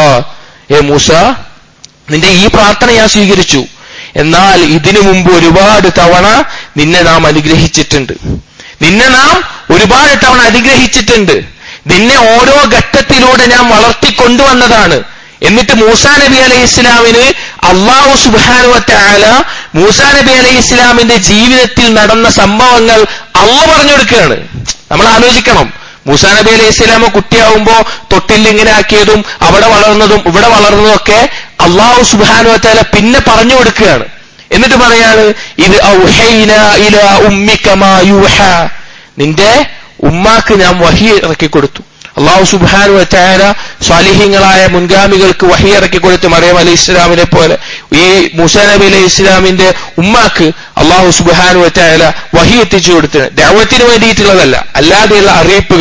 ഏ മൂസ നിന്റെ ഈ പ്രാർത്ഥന ഞാൻ സ്വീകരിച്ചു എന്നാൽ ഇതിനു മുമ്പ് ഒരുപാട് തവണ നിന്നെ നാം അനുഗ്രഹിച്ചിട്ടുണ്ട് നിന്നെ നാം ഒരുപാട് തവണ അനുഗ്രഹിച്ചിട്ടുണ്ട് നിന്നെ ഓരോ ഘട്ടത്തിലൂടെ ഞാൻ വളർത്തിക്കൊണ്ടുവന്നതാണ് എന്നിട്ട് മൂസാ നബി അലൈഹി ഇസ്ലാമിന് അള്ളാഹു സുബാനുവറ്റാല മൂസാ നബി അലൈഹി ഇസ്ലാമിന്റെ ജീവിതത്തിൽ നടന്ന സംഭവങ്ങൾ അള്ള പറഞ്ഞു കൊടുക്കുകയാണ് നമ്മൾ ആലോചിക്കണം മൂസാ നബി അലൈഹി ഇസ്ലാമ കുട്ടിയാവുമ്പോ തൊട്ടിൽ ഇങ്ങനെ ആക്കിയതും അവിടെ വളർന്നതും ഇവിടെ വളർന്നതും ഒക്കെ അള്ളാഹു സുബാനുവറ്റാല പിന്നെ പറഞ്ഞു കൊടുക്കുകയാണ് എന്നിട്ട് പറയാണ് ഇത് ഔഹൈന ഇല ഉമ്മിക്കമാ യൂഹ നിന്റെ ഉമ്മാക്ക് ഞാൻ വഹി ഇറക്കി കൊടുത്തു അള്ളാഹു സുബാനു വറ്റാര സ്വാലിഹ്യങ്ങളായ മുൻഗാമികൾക്ക് വഹി ഇറക്കി കൊടുത്തു മറിയം അലി ഇസ്ലാമിനെ പോലെ ഈ മൂസാ നബി അലൈഹി ഇസ്ലാമിന്റെ ഉമ്മാക്ക് അള്ളാഹു സുബാനു വറ്റാര വഹി എത്തിച്ചു കൊടുത്തത് ദൈവത്തിന് വേണ്ടിയിട്ടുള്ളതല്ല അല്ലാതെയുള്ള അറിയിപ്പുകൾ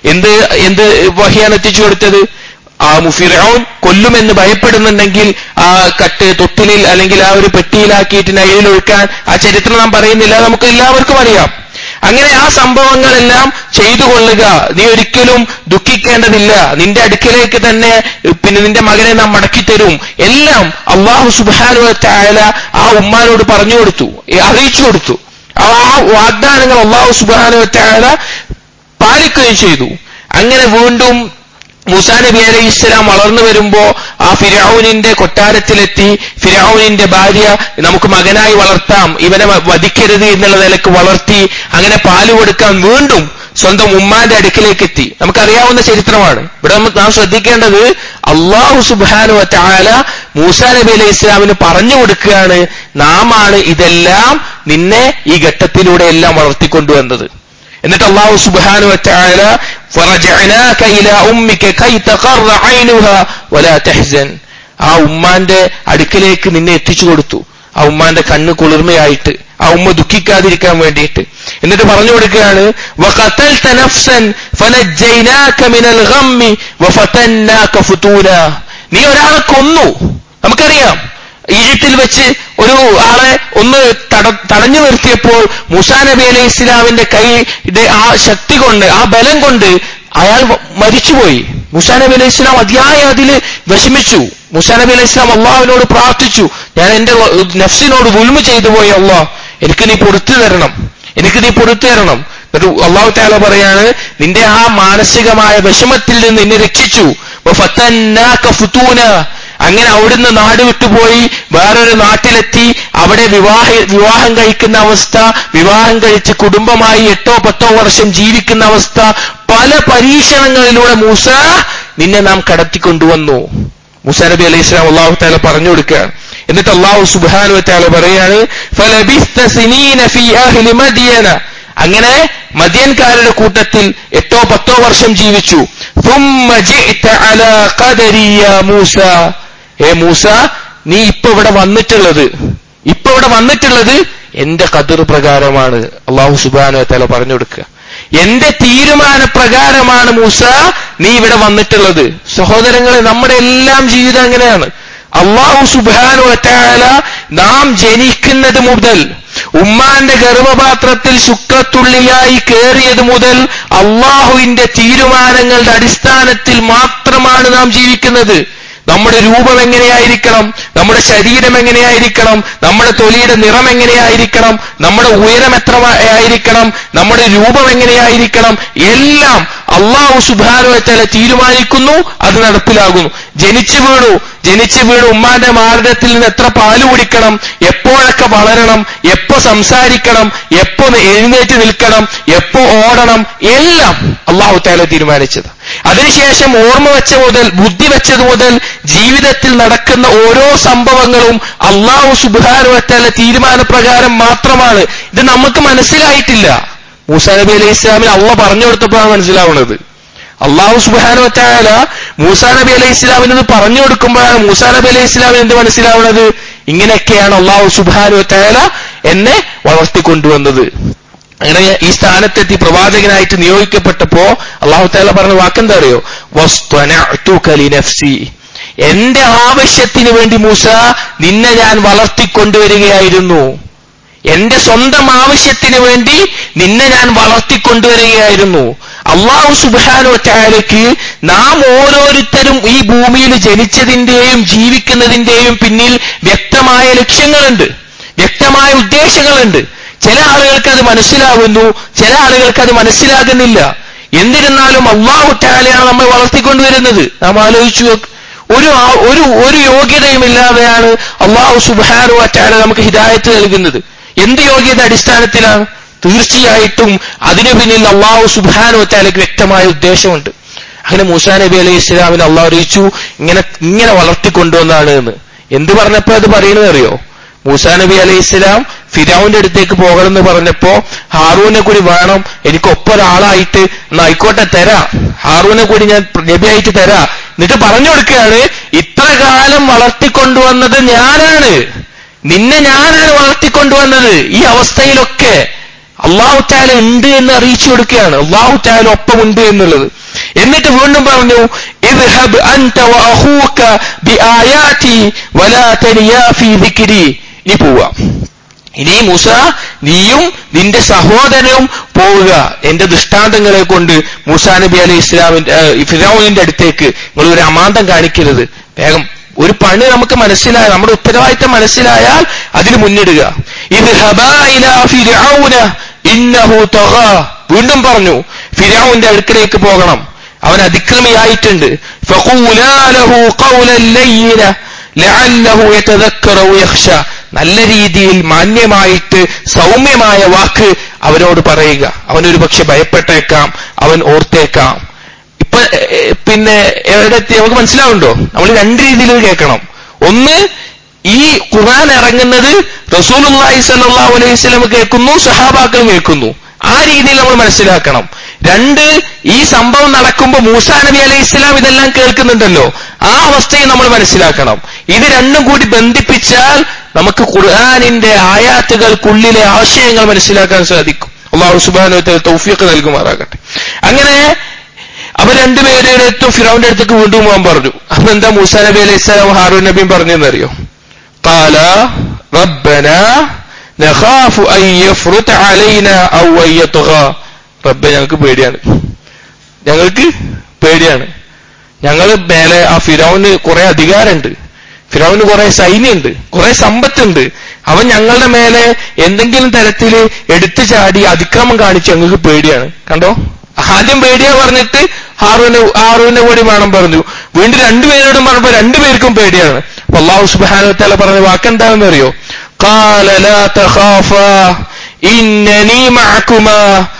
എന്ത് എന്ത് വഹിയാണ് എത്തിച്ചു കൊടുത്തത് ആ ഫിറൌൻ കൊല്ലുമെന്ന് ഭയപ്പെടുന്നുണ്ടെങ്കിൽ ആ കട്ട് തൊട്ടിലിൽ അല്ലെങ്കിൽ ആ ഒരു പെട്ടിയിലാക്കിയിട്ട് നയിലിൽ ഒഴുക്കാൻ ആ ചരിത്രം നാം പറയുന്നില്ല നമുക്ക് എല്ലാവർക്കും അറിയാം അങ്ങനെ ആ സംഭവങ്ങളെല്ലാം ചെയ്തു കൊള്ളുക നീ ഒരിക്കലും ദുഃഖിക്കേണ്ടതില്ല നിന്റെ അടുക്കിലേക്ക് തന്നെ പിന്നെ നിന്റെ മകനെ നാം മടക്കി തരും എല്ലാം അള്ളാഹു സുബാനുവറ്റായ ആ ഉമ്മാനോട് പറഞ്ഞു കൊടുത്തു അറിയിച്ചു കൊടുത്തു ആ വാഗ്ദാനങ്ങൾ അള്ളാഹു സുബാനുവറ്റായ പാലിക്കുകയും ചെയ്തു അങ്ങനെ വീണ്ടും മൂസാ നബി അലൈഹി ഇസ്ലാം വളർന്നു വരുമ്പോ ആ ഫിരാവുനിന്റെ കൊട്ടാരത്തിലെത്തി ഫിരാവുനിന്റെ ഭാര്യ നമുക്ക് മകനായി വളർത്താം ഇവനെ വധിക്കരുത് എന്നുള്ള നിലക്ക് വളർത്തി അങ്ങനെ പാല് കൊടുക്കാൻ വീണ്ടും സ്വന്തം ഉമ്മാന്റെ അടുക്കിലേക്ക് എത്തി നമുക്കറിയാവുന്ന ചരിത്രമാണ് ഇവിടെ നാം ശ്രദ്ധിക്കേണ്ടത് അള്ളാഹു സുബാനു താല മൂസാ നബി അലൈഹി ഇസ്ലാമിന് പറഞ്ഞു കൊടുക്കുകയാണ് നാമാണ് ഇതെല്ലാം നിന്നെ ഈ ഘട്ടത്തിലൂടെ എല്ലാം വളർത്തിക്കൊണ്ടുവന്നത് എന്നിട്ട് അള്ളാഹു സുബാനു വറ്റാല فرجعناك إلى أمك كي تقر عينها ولا تحزن ആ ഉമ്മാന്റെ അടുക്കലേക്ക് നിന്നെ എത്തിച്ചു കൊടുത്തു ആ ഉമ്മാന്റെ കണ്ണ് കുളിർമയായിട്ട് ആ ഉമ്മ ദുഃഖിക്കാതിരിക്കാൻ വേണ്ടിയിട്ട് എന്നിട്ട് പറഞ്ഞു കൊടുക്കുകയാണ് وقتلت نفسا فنجيناك من الغم وفتناك فتونا നീ ഒരാളെ കൊന്നു നമുക്കറിയാം ഈജിപ്തിൽ വെച്ച് ഒരു ആളെ ഒന്ന് തട തടഞ്ഞു നിർത്തിയപ്പോൾ മുസാ നബി അലൈഹി ഇസ്ലാമിന്റെ കൈയുടെ ആ ശക്തി കൊണ്ട് ആ ബലം കൊണ്ട് അയാൾ മരിച്ചുപോയി മുസാ നബി അലൈഹി ഇസ്ലാം അതിയായ അതിൽ വിഷമിച്ചു മുസാ നബി അലൈഹി ഇസ്ലാം അള്ളാഹുവിനോട് പ്രാർത്ഥിച്ചു ഞാൻ എന്റെ നഫ്സിനോട് ഉൽമ ചെയ്തു പോയി അള്ളാഹ് എനിക്ക് നീ പൊറത്തു തരണം എനിക്ക് നീ പൊറത്തു തരണം എന്നിട്ട് അള്ളാഹു താല പറയാണ് നിന്റെ ആ മാനസികമായ വിഷമത്തിൽ നിന്ന് നിന്നെ രക്ഷിച്ചു അങ്ങനെ അവിടുന്ന് നാട് വിട്ടുപോയി വേറൊരു നാട്ടിലെത്തി അവിടെ വിവാഹ വിവാഹം കഴിക്കുന്ന അവസ്ഥ വിവാഹം കഴിച്ച് കുടുംബമായി എട്ടോ പത്തോ വർഷം ജീവിക്കുന്ന അവസ്ഥ പല പരീക്ഷണങ്ങളിലൂടെ മൂസ നിന്നെ നാം കടത്തിക്കൊണ്ടുവന്നു മൂസ നബി അലൈഹി സ്വലാം അള്ളാഹു താല പറഞ്ഞു കൊടുക്കുക എന്നിട്ട് അള്ളാഹു സുബാനു താല പറയാണ് അങ്ങനെ മദ്യൻകാരുടെ കൂട്ടത്തിൽ എട്ടോ പത്തോ വർഷം ജീവിച്ചു മൂസ ഏ മൂസ നീ ഇപ്പൊ ഇവിടെ വന്നിട്ടുള്ളത് ഇപ്പൊ ഇവിടെ വന്നിട്ടുള്ളത് എന്റെ കതിർ പ്രകാരമാണ് അള്ളാഹു സുബാന തല പറഞ്ഞു കൊടുക്കുക എന്റെ തീരുമാന പ്രകാരമാണ് മൂസ നീ ഇവിടെ വന്നിട്ടുള്ളത് സഹോദരങ്ങളെ നമ്മുടെ എല്ലാം ജീവിതം അങ്ങനെയാണ് അള്ളാഹു സുബാനു വറ്റാല നാം ജനിക്കുന്നത് മുതൽ ഉമ്മാന്റെ ഗർഭപാത്രത്തിൽ ശുക്രത്തുള്ളിയായി കയറിയത് മുതൽ അള്ളാഹുവിന്റെ തീരുമാനങ്ങളുടെ അടിസ്ഥാനത്തിൽ മാത്രമാണ് നാം ജീവിക്കുന്നത് നമ്മുടെ രൂപം എങ്ങനെയായിരിക്കണം നമ്മുടെ ശരീരം എങ്ങനെയായിരിക്കണം നമ്മുടെ തൊലിയുടെ നിറം എങ്ങനെയായിരിക്കണം നമ്മുടെ ഉയരം എത്ര ആയിരിക്കണം നമ്മുടെ രൂപം എങ്ങനെയായിരിക്കണം എല്ലാം അള്ളാഹു സുബാനുവത്തല തീരുമാനിക്കുന്നു അത് നടപ്പിലാകുന്നു ജനിച്ചു വീണു ജനിച്ചു വീണ് ഉമ്മാന്റെ മാർഗത്തിൽ നിന്ന് എത്ര പാല് കുടിക്കണം എപ്പോഴൊക്കെ വളരണം എപ്പോ സംസാരിക്കണം എപ്പോ എഴുന്നേറ്റ് നിൽക്കണം എപ്പോ ഓടണം എല്ലാം അള്ളാഹു താല തീരുമാനിച്ചത് അതിനുശേഷം ഓർമ്മ വെച്ച മുതൽ ബുദ്ധി വെച്ചത് മുതൽ ജീവിതത്തിൽ നടക്കുന്ന ഓരോ സംഭവങ്ങളും അള്ളാഹു സുബാനുവത്തല തീരുമാനപ്രകാരം മാത്രമാണ് ഇത് നമുക്ക് മനസ്സിലായിട്ടില്ല മൂസാ നബി അലൈഹി ഇസ്ലാമിന് അള്ള പറഞ്ഞു കൊടുത്തപ്പോഴാണ് മനസ്സിലാവുന്നത് അള്ളാഹു സുബാനു വറ്റാല മൂസാ നബി അലൈഹി ഇസ്ലാമിന് പറഞ്ഞു കൊടുക്കുമ്പോഴാണ് മൂസാ നബി അലൈഹി ഇസ്ലാമിന് എന്ത് മനസ്സിലാവുന്നത് ഇങ്ങനെയൊക്കെയാണ് അള്ളാഹു സുബാനു വറ്റാല എന്നെ വളർത്തിക്കൊണ്ടുവന്നത് അങ്ങനെ ഈ സ്ഥാനത്തെത്തി പ്രവാചകനായിട്ട് നിയോഗിക്കപ്പെട്ടപ്പോ അള്ളാഹു താല പറഞ്ഞ വാക്കെന്താ അറിയോ നഫ്സി എന്റെ ആവശ്യത്തിന് വേണ്ടി മൂസ നിന്നെ ഞാൻ വളർത്തിക്കൊണ്ടുവരികയായിരുന്നു എന്റെ സ്വന്തം ആവശ്യത്തിന് വേണ്ടി നിന്നെ ഞാൻ വളർത്തിക്കൊണ്ടുവരികയായിരുന്നു അള്ളാഹു സുബാനോ ചായലയ്ക്ക് നാം ഓരോരുത്തരും ഈ ഭൂമിയിൽ ജനിച്ചതിന്റെയും ജീവിക്കുന്നതിന്റെയും പിന്നിൽ വ്യക്തമായ ലക്ഷ്യങ്ങളുണ്ട് വ്യക്തമായ ഉദ്ദേശങ്ങളുണ്ട് ചില ആളുകൾക്ക് അത് മനസ്സിലാകുന്നു ചില ആളുകൾക്ക് അത് മനസ്സിലാകുന്നില്ല എന്നിരുന്നാലും അള്ളാഹു ടാലയാണ് നമ്മൾ വളർത്തിക്കൊണ്ടുവരുന്നത് നാം ആലോചിച്ചു ഒരു ഒരു ഒരു യോഗ്യതയും ഇല്ലാതെയാണ് അള്ളാഹു സുബാനു ടാല നമുക്ക് ഹിദായത്ത് നൽകുന്നത് എന്ത് യോഗ്യത അടിസ്ഥാനത്തിലാണ് തീർച്ചയായിട്ടും അതിനു പിന്നിൽ അള്ളാഹു സുബാനു ടാലയ്ക്ക് വ്യക്തമായ ഉദ്ദേശമുണ്ട് അങ്ങനെ മൂസാ നബി അലൈഹി ഇസ്ലാമിനെ അള്ളാഹു അറിയിച്ചു ഇങ്ങനെ ഇങ്ങനെ വളർത്തിക്കൊണ്ടുവന്നാണ് എന്ന് എന്ത് പറഞ്ഞപ്പോ അത് പറയുന്നത് അറിയോ മൂസാ നബി അലൈഹി ഇസ്ലാം ഫിരാവിന്റെ അടുത്തേക്ക് പോകണമെന്ന് പറഞ്ഞപ്പോ ഹാറൂനെ കൂടി വേണം എനിക്ക് ഒപ്പൊരാളായിട്ട് ആയിക്കോട്ടെ തരാ ഹാറൂനെ കൂടി ഞാൻ നബിയായിട്ട് തരാ എന്നിട്ട് പറഞ്ഞു കൊടുക്കുകയാണ് ഇത്ര കാലം വളർത്തിക്കൊണ്ടുവന്നത് ഞാനാണ് നിന്നെ ഞാനാണ് വളർത്തിക്കൊണ്ടുവന്നത് ഈ അവസ്ഥയിലൊക്കെ അള്ളാഹു താല ഉണ്ട് എന്ന് അറിയിച്ചു കൊടുക്കുകയാണ് അള്ളാഹു താല ഒപ്പമുണ്ട് എന്നുള്ളത് എന്നിട്ട് വീണ്ടും പറഞ്ഞു ഇദ്ഹബ് അൻത വഅഖൂക ബിആയാതി വലാ തനിയാ ഫീ ദിക്രി ഇനി പോവുക ഇനി മൂസ നീയും നിന്റെ സഹോദരനും പോവുക എന്റെ ദൃഷ്ടാന്തങ്ങളെ കൊണ്ട് മൂസാ നബി അലൈഹി ഇസ്ലാമിന്റെ ഫിറൌനിന്റെ അടുത്തേക്ക് നിങ്ങൾ ഒരു അമാന്തം കാണിക്കരുത് വേഗം ഒരു പണി നമുക്ക് മനസ്സിലായ നമ്മുടെ ഉത്തരവാദിത്തം മനസ്സിലായാൽ അതിന് മുന്നിടുക ഇത് ഇന്നഹു തഗ വീണ്ടും പറഞ്ഞു ഫിറൌന്റെ അടുക്കലേക്ക് പോകണം അവൻ അതിക്രമിയായിട്ടുണ്ട് ഫഖൂലാ ലഹു ഖൗലൻ ലയ്യിന ലഅല്ലഹു യതദക്കറു യഖ്ഷ നല്ല രീതിയിൽ മാന്യമായിട്ട് സൗമ്യമായ വാക്ക് അവനോട് പറയുക അവനൊരു പക്ഷെ ഭയപ്പെട്ടേക്കാം അവൻ ഓർത്തേക്കാം ഇപ്പൊ എ- പിന്നെ എവിടെ എത്തി നമുക്ക് മനസ്സിലാവുണ്ടോ നമ്മൾ രണ്ട് രീതിയിൽ കേൾക്കണം ഒന്ന് ഈ ഖുർആൻ ഇറങ്ങുന്നത് റസൂലുള്ളാഹി സ്വല്ലല്ലാഹു അലൈഹി വസല്ലം കേൾക്കുന്നു സഹാബാക്കൾ കേൾക്കുന്നു ആ രീതിയിൽ നമ്മൾ മനസ്സിലാക്കണം രണ്ട് ഈ സംഭവം നടക്കുമ്പോൾ മൂസാ നബി അലൈഹി ഇസ്ലാം ഇതെല്ലാം കേൾക്കുന്നുണ്ടല്ലോ ആ അവസ്ഥയെ നമ്മൾ മനസ്സിലാക്കണം ഇത് രണ്ടും കൂടി ബന്ധിപ്പിച്ചാൽ നമുക്ക് ഖുർആാനിന്റെ ആയാത്തുകൾക്കുള്ളിലെ ആശയങ്ങൾ മനസ്സിലാക്കാൻ സാധിക്കും അള്ളാഹു സുബാനു തൗഫീഖ് നൽകുമാറാകട്ടെ അങ്ങനെ അവർ രണ്ടുപേരുടെ അടുത്തും ഫിറൌന്റെ അടുത്തേക്ക് വീണ്ടും പോകാൻ പറഞ്ഞു അപ്പൊ എന്താ മൂസാ നബി അലൈഹി സ്വലാം ഹാറൂൻ നബിയും പറഞ്ഞെന്നറിയോ قال ربنا نخاف أن يفرط علينا أو أن يطغى റബ്ബെ ഞങ്ങൾക്ക് പേടിയാണ് ഞങ്ങൾക്ക് പേടിയാണ് ഞങ്ങൾ മേലെ ആ ഫിറൌന് കുറെ അധികാരമുണ്ട് ഫിറൌന് കുറെ സൈന്യമുണ്ട് കുറെ സമ്പത്തുണ്ട് അവൻ ഞങ്ങളുടെ മേലെ എന്തെങ്കിലും തരത്തിൽ എടുത്തു ചാടി അതിക്രമം കാണിച്ച് ഞങ്ങൾക്ക് പേടിയാണ് കണ്ടോ ആദ്യം പേടിയാ പറഞ്ഞിട്ട് ഹാറൂന് ഹാറൂന്റെ കൂടി വേണം പറഞ്ഞു വീണ്ടും രണ്ടുപേരോടും പറഞ്ഞപ്പോ രണ്ടുപേർക്കും പേടിയാണ് അപ്പൊ അള്ളാഹു സുബാന തല പറഞ്ഞ വാക്കെന്താണെന്ന് അറിയോ قال لا تخافا إنني معكما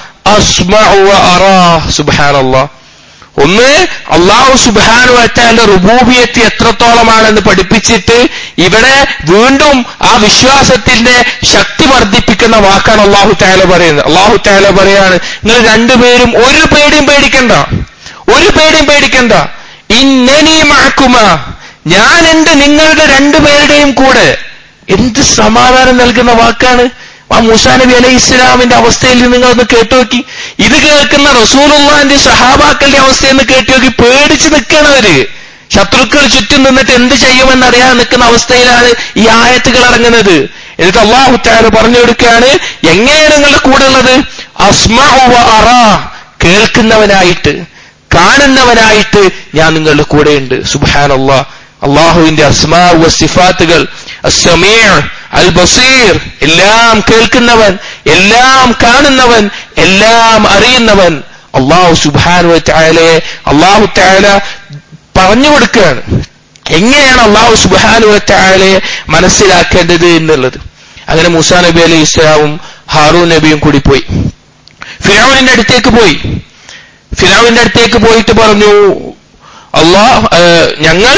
أسمع وأرى سبحان الله ഒന്ന് അള്ളാഹു സുബാനു വറ്റാന്റെ റുബൂബിയത്ത് എത്രത്തോളമാണെന്ന് പഠിപ്പിച്ചിട്ട് ഇവിടെ വീണ്ടും ആ വിശ്വാസത്തിന്റെ ശക്തി വർദ്ധിപ്പിക്കുന്ന വാക്കാണ് അള്ളാഹു താല പറയുന്നത് അള്ളാഹു താല പറയാണ് നിങ്ങൾ രണ്ടുപേരും ഒരു പേടിയും പേടിക്കണ്ട ഒരു പേടിയും പേടിക്കണ്ട ഇന്നനി മഴക്കുമ ഞാൻ എന്റെ നിങ്ങളുടെ രണ്ടുപേരുടെയും കൂടെ എന്ത് സമാധാനം നൽകുന്ന വാക്കാണ് ആ മൂസാ നബി അലൈഹി ഇസ്ലാമിന്റെ അവസ്ഥയിൽ നിന്ന് നിങ്ങളൊന്ന് കേട്ടു നോക്കി ഇത് കേൾക്കുന്ന റസൂലുള്ളാന്റെ സഹാബാക്കളുടെ അവസ്ഥയെന്ന് കേട്ടു നോക്കി പേടിച്ച് നിൽക്കണവര് ശത്രുക്കൾ ചുറ്റും നിന്നിട്ട് എന്ത് ചെയ്യുമെന്ന് അറിയാൻ നിൽക്കുന്ന അവസ്ഥയിലാണ് ഈ ആയത്തുകൾ ഇറങ്ങുന്നത് എന്നിട്ട് അള്ളാഹു താര പറഞ്ഞു കൊടുക്കുകയാണ് എങ്ങനെയാണ് നിങ്ങളുടെ കൂടെ ഉള്ളത് അസ്മഉ വ അറ കേൾക്കുന്നവനായിട്ട് കാണുന്നവനായിട്ട് ഞാൻ നിങ്ങളുടെ കൂടെയുണ്ട് സുബാനല്ലാ അള്ളാഹുവിന്റെ അസ്മാ വ സിഫാത്തുകൾ അസ്സമീർ അൽ ബസീർ എല്ലാം കേൾക്കുന്നവൻ എല്ലാം കാണുന്നവൻ എല്ലാം അറിയുന്നവൻ അള്ളാഹു സുബാനു തായാലയെ അള്ളാഹു തായാല പറഞ്ഞു കൊടുക്കുകയാണ് എങ്ങനെയാണ് അള്ളാഹു സുബാനു തായാലയെ മനസ്സിലാക്കേണ്ടത് എന്നുള്ളത് അങ്ങനെ മൂസാ നബി അലൈഹി ഇസ്ലാമും ഹാറൂൻ നബിയും കൂടി പോയി ഫിറാവിന്റെ അടുത്തേക്ക് പോയി ഫിറാവിന്റെ അടുത്തേക്ക് പോയിട്ട് പറഞ്ഞു അള്ളാഹ് ഞങ്ങൾ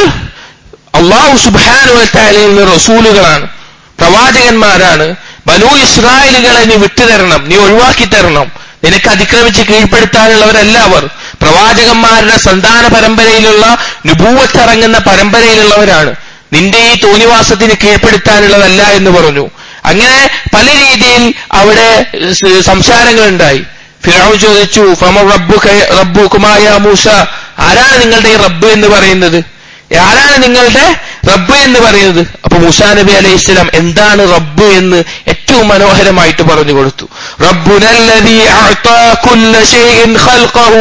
അള്ളാഹു സുബാനുവത്താലയിൽ നിന്ന് റസൂലുകളാണ് പ്രവാചകന്മാരാണ് ബനു ഇസ്രായേലുകളെ നീ വിട്ടുതരണം നീ ഒഴിവാക്കി തരണം നിനക്ക് അതിക്രമിച്ച് കീഴ്പ്പെടുത്താനുള്ളവരല്ല അവർ പ്രവാചകന്മാരുടെ സന്താന പരമ്പരയിലുള്ള നുപൂവത്തിറങ്ങുന്ന പരമ്പരയിലുള്ളവരാണ് നിന്റെ ഈ തോന്നിവാസത്തിന് കീഴ്പ്പെടുത്താനുള്ളതല്ല എന്ന് പറഞ്ഞു അങ്ങനെ പല രീതിയിൽ അവിടെ സ് സംസാരങ്ങൾ ഉണ്ടായി ഫിറാവ് ചോദിച്ചു ഫമ റബ്ബു റബ്ബു കുമായ മൂസ ആരാണ് നിങ്ങളുടെ ഈ റബ്ബ് എന്ന് പറയുന്നത് ആരാണ് നിങ്ങളുടെ റബ്ബ് എന്ന് പറയുന്നത് അപ്പൊ മുസാ നബി അലൈഹി ഇസ്ലാം എന്താണ് റബ്ബ് എന്ന് ഏറ്റവും മനോഹരമായിട്ട് പറഞ്ഞു കൊടുത്തു റബ്ബുനല്ലദീ അഅതാ കുല്ല ശൈഇൻ ഖൽഖഹു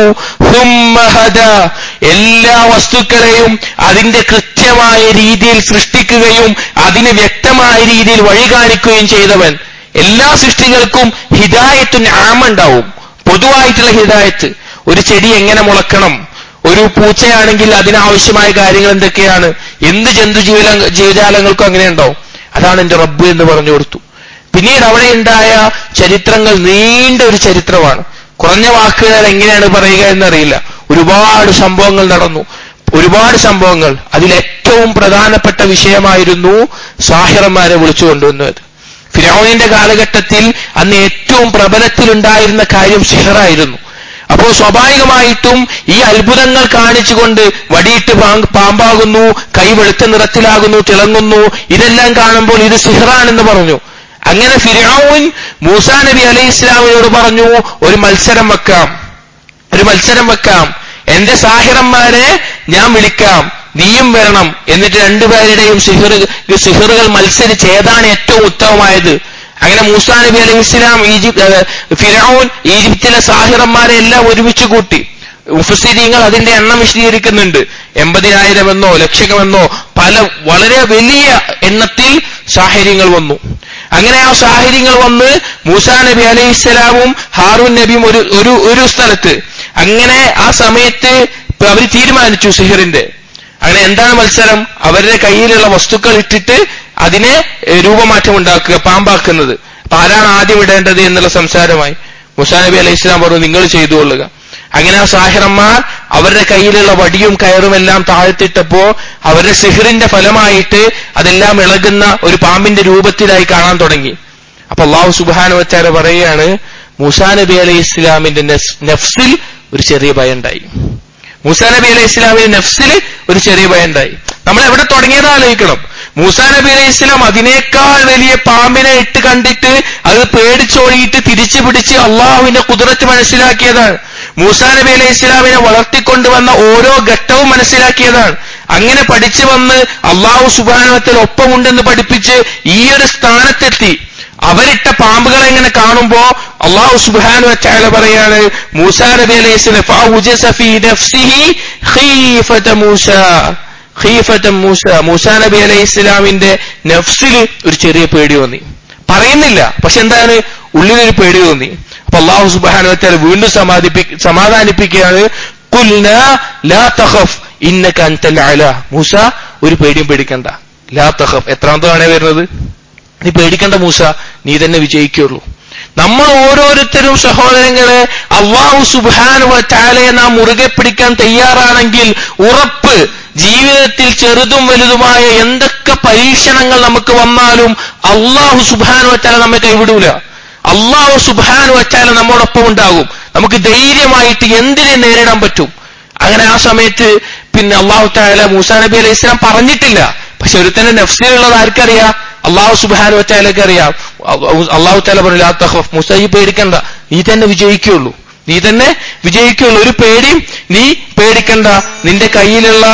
ثم ഹദാ എല്ലാ വസ്തുക്കളെയും അതിന്റെ കൃത്യമായ രീതിയിൽ സൃഷ്ടിക്കുകയും അതിന് വ്യക്തമായ രീതിയിൽ വഴി കാണിക്കുകയും ചെയ്തവൻ എല്ലാ സൃഷ്ടികൾക്കും ഹിദായത്തുൻ ആമുണ്ടാവും പൊതുവായിട്ടുള്ള ഹിദായത്ത് ഒരു ചെടി എങ്ങനെ മുളക്കണം ഒരു പൂച്ചയാണെങ്കിൽ അതിനാവശ്യമായ കാര്യങ്ങൾ എന്തൊക്കെയാണ് എന്ത് ജന്തു ജീവ ജീവജാലങ്ങൾക്കും അങ്ങനെ ഉണ്ടാവും അതാണ് എന്റെ റബ്ബ് എന്ന് പറഞ്ഞു കൊടുത്തു പിന്നീട് അവിടെ ഉണ്ടായ ചരിത്രങ്ങൾ നീണ്ട ഒരു ചരിത്രമാണ് കുറഞ്ഞ വാക്കുകൾ എങ്ങനെയാണ് പറയുക എന്നറിയില്ല ഒരുപാട് സംഭവങ്ങൾ നടന്നു ഒരുപാട് സംഭവങ്ങൾ അതിലേറ്റവും പ്രധാനപ്പെട്ട വിഷയമായിരുന്നു സാഹിറന്മാരെ വിളിച്ചു കൊണ്ടുവന്നത് ഫിറോനിന്റെ കാലഘട്ടത്തിൽ അന്ന് ഏറ്റവും പ്രബലത്തിലുണ്ടായിരുന്ന കാര്യം സിഹറായിരുന്നു അപ്പോൾ സ്വാഭാവികമായിട്ടും ഈ അത്ഭുതങ്ങൾ കാണിച്ചുകൊണ്ട് വടിയിട്ട് പാമ്പാകുന്നു കൈ വെളുത്ത നിറത്തിലാകുന്നു തിളങ്ങുന്നു ഇതെല്ലാം കാണുമ്പോൾ ഇത് സിഹറാണെന്ന് പറഞ്ഞു അങ്ങനെ ഫിർഔൻ മൂസാ നബി അലൈഹി ഇസ്ലാമിനോട് പറഞ്ഞു ഒരു മത്സരം വെക്കാം ഒരു മത്സരം വെക്കാം എന്റെ സാഹിറന്മാരെ ഞാൻ വിളിക്കാം നീയും വരണം എന്നിട്ട് രണ്ടുപേരുടെയും സിഹിർ സിഹിറുകൾ മത്സരിച്ച് ഏതാണ് ഏറ്റവും ഉത്തമമായത് അങ്ങനെ മൂസാ നബി അലൈഹി ഇസ്ലാം ഈജിപ്ത് ഫിറൌൻ ഈജിപ്തിലെ സാഹിറന്മാരെ എല്ലാം ഒരുമിച്ച് കൂട്ടി മുഫസിരിങ്ങൾ അതിന്റെ എണ്ണം വിശദീകരിക്കുന്നുണ്ട് എൺപതിനായിരം എന്നോ ലക്ഷമെന്നോ പല വളരെ വലിയ എണ്ണത്തിൽ സാഹചര്യങ്ങൾ വന്നു അങ്ങനെ ആ സാഹചര്യങ്ങൾ വന്ന് മൂസാ നബി അലൈഹി ഇസ്ലാമും ഹാറൂൻ നബിയും ഒരു ഒരു ഒരു സ്ഥലത്ത് അങ്ങനെ ആ സമയത്ത് അവർ തീരുമാനിച്ചു സിഹിറിന്റെ അങ്ങനെ എന്താണ് മത്സരം അവരുടെ കയ്യിലുള്ള വസ്തുക്കൾ ഇട്ടിട്ട് അതിനെ രൂപമാറ്റം ഉണ്ടാക്കുക പാമ്പാക്കുന്നത് അപ്പൊ ആരാണ് ആദ്യം ഇടേണ്ടത് എന്നുള്ള സംസാരമായി മുസാ നബി അലൈഹി ഇസ്ലാം പറഞ്ഞു നിങ്ങൾ ചെയ്തു കൊള്ളുക അങ്ങനെ ആ സാഹിറന്മാർ അവരുടെ കയ്യിലുള്ള വടിയും കയറും എല്ലാം താഴ്ത്തിട്ടപ്പോ അവരുടെ സിഹിറിന്റെ ഫലമായിട്ട് അതെല്ലാം ഇളകുന്ന ഒരു പാമ്പിന്റെ രൂപത്തിലായി കാണാൻ തുടങ്ങി അപ്പൊ അള്ളാഹു സുബാനു വച്ചാര പറയുകയാണ് മൂസാ നബി അലൈഹി ഇസ്ലാമിന്റെ നഫ്സിൽ ഒരു ചെറിയ ഭയം ഉണ്ടായി മൂസാ നബി അലൈഹി ഇസ്ലാമിന്റെ നഫ്സിൽ ഒരു ചെറിയ ഭയം ഉണ്ടായി നമ്മൾ എവിടെ തുടങ്ങിയത് ആലോചിക്കണം മൂസാ നബി അലൈഹി ഇസ്ലാം അതിനേക്കാൾ വലിയ പാമ്പിനെ ഇട്ട് കണ്ടിട്ട് അത് പേടിച്ചോടിയിട്ട് തിരിച്ചു പിടിച്ച് അള്ളാഹുവിന്റെ കുതിരത്ത് മനസ്സിലാക്കിയതാണ് മൂസാ നബി അലൈഹി ഇസ്ലാമിനെ വളർത്തിക്കൊണ്ടുവന്ന ഓരോ ഘട്ടവും മനസ്സിലാക്കിയതാണ് അങ്ങനെ പഠിച്ചു വന്ന് അള്ളാഹു സുബാനത്തിൽ ഒപ്പമുണ്ടെന്ന് പഠിപ്പിച്ച് ഈ ഒരു സ്ഥാനത്തെത്തി അവരിട്ട പാമ്പുകളെ ഇങ്ങനെ കാണുമ്പോ അള്ളാഹു സുബാനു വച്ചാല പറയാണ് മൂസാ നബി അലൈഹി ഖീഫത്തം മൂസ മൂസാ നബി അലൈഹി ഇസ്ലാമിന്റെ നഫ്സിൽ ഒരു ചെറിയ പേടി തോന്നി പറയുന്നില്ല പക്ഷെ എന്താണ് ഉള്ളിലൊരു പേടി തോന്നി അപ്പൊ അള്ളാഹു സുബാനു വച്ചാൽ വീണ്ടും സമാധിപ്പി സമാധാനിപ്പിക്കുകയാണ് കുൽന ലാ തഖഫ് ഇന്നക അൻതൽ അല മൂസ ഒരു പേടിയും പേടിക്കണ്ട ലാ തഖഫ് എത്രാമത്തമാണ് വരുന്നത് നീ പേടിക്കണ്ട മൂസ നീ തന്നെ വിജയിക്കുള്ളൂ നമ്മൾ ഓരോരുത്തരും സഹോദരങ്ങളെ അള്ളാഹു സുബാനുവ ചാലയെ നാം മുറുകെ പിടിക്കാൻ തയ്യാറാണെങ്കിൽ ഉറപ്പ് ജീവിതത്തിൽ ചെറുതും വലുതുമായ എന്തൊക്കെ പരീക്ഷണങ്ങൾ നമുക്ക് വന്നാലും അള്ളാഹു സുബാനു വച്ചാല നമ്മെ കൈവിടൂല അള്ളാഹു സുബാനു വച്ചാല നമ്മോടൊപ്പം ഉണ്ടാകും നമുക്ക് ധൈര്യമായിട്ട് എന്തിനെ നേരിടാൻ പറ്റും അങ്ങനെ ആ സമയത്ത് പിന്നെ അള്ളാഹു താല മൂസാ നബി അലൈഹി ഇസ്ലാം പറഞ്ഞിട്ടില്ല പക്ഷെ ഒരുത്തന്റെ നഫ്സിലുള്ളത് ആർക്കറിയാം അള്ളാഹു സുബാനു വച്ചാലൊക്കെ അറിയാം അള്ളാഹു താല പറഞ്ഞു തഹഫ് മൂസ ഈ പേടിക്കണ്ട നീ തന്നെ വിജയിക്കുള്ളൂ നീ തന്നെ വിജയിക്കുള്ളൂ ഒരു പേടിയും നീ പേടിക്കണ്ട നിന്റെ കയ്യിലുള്ള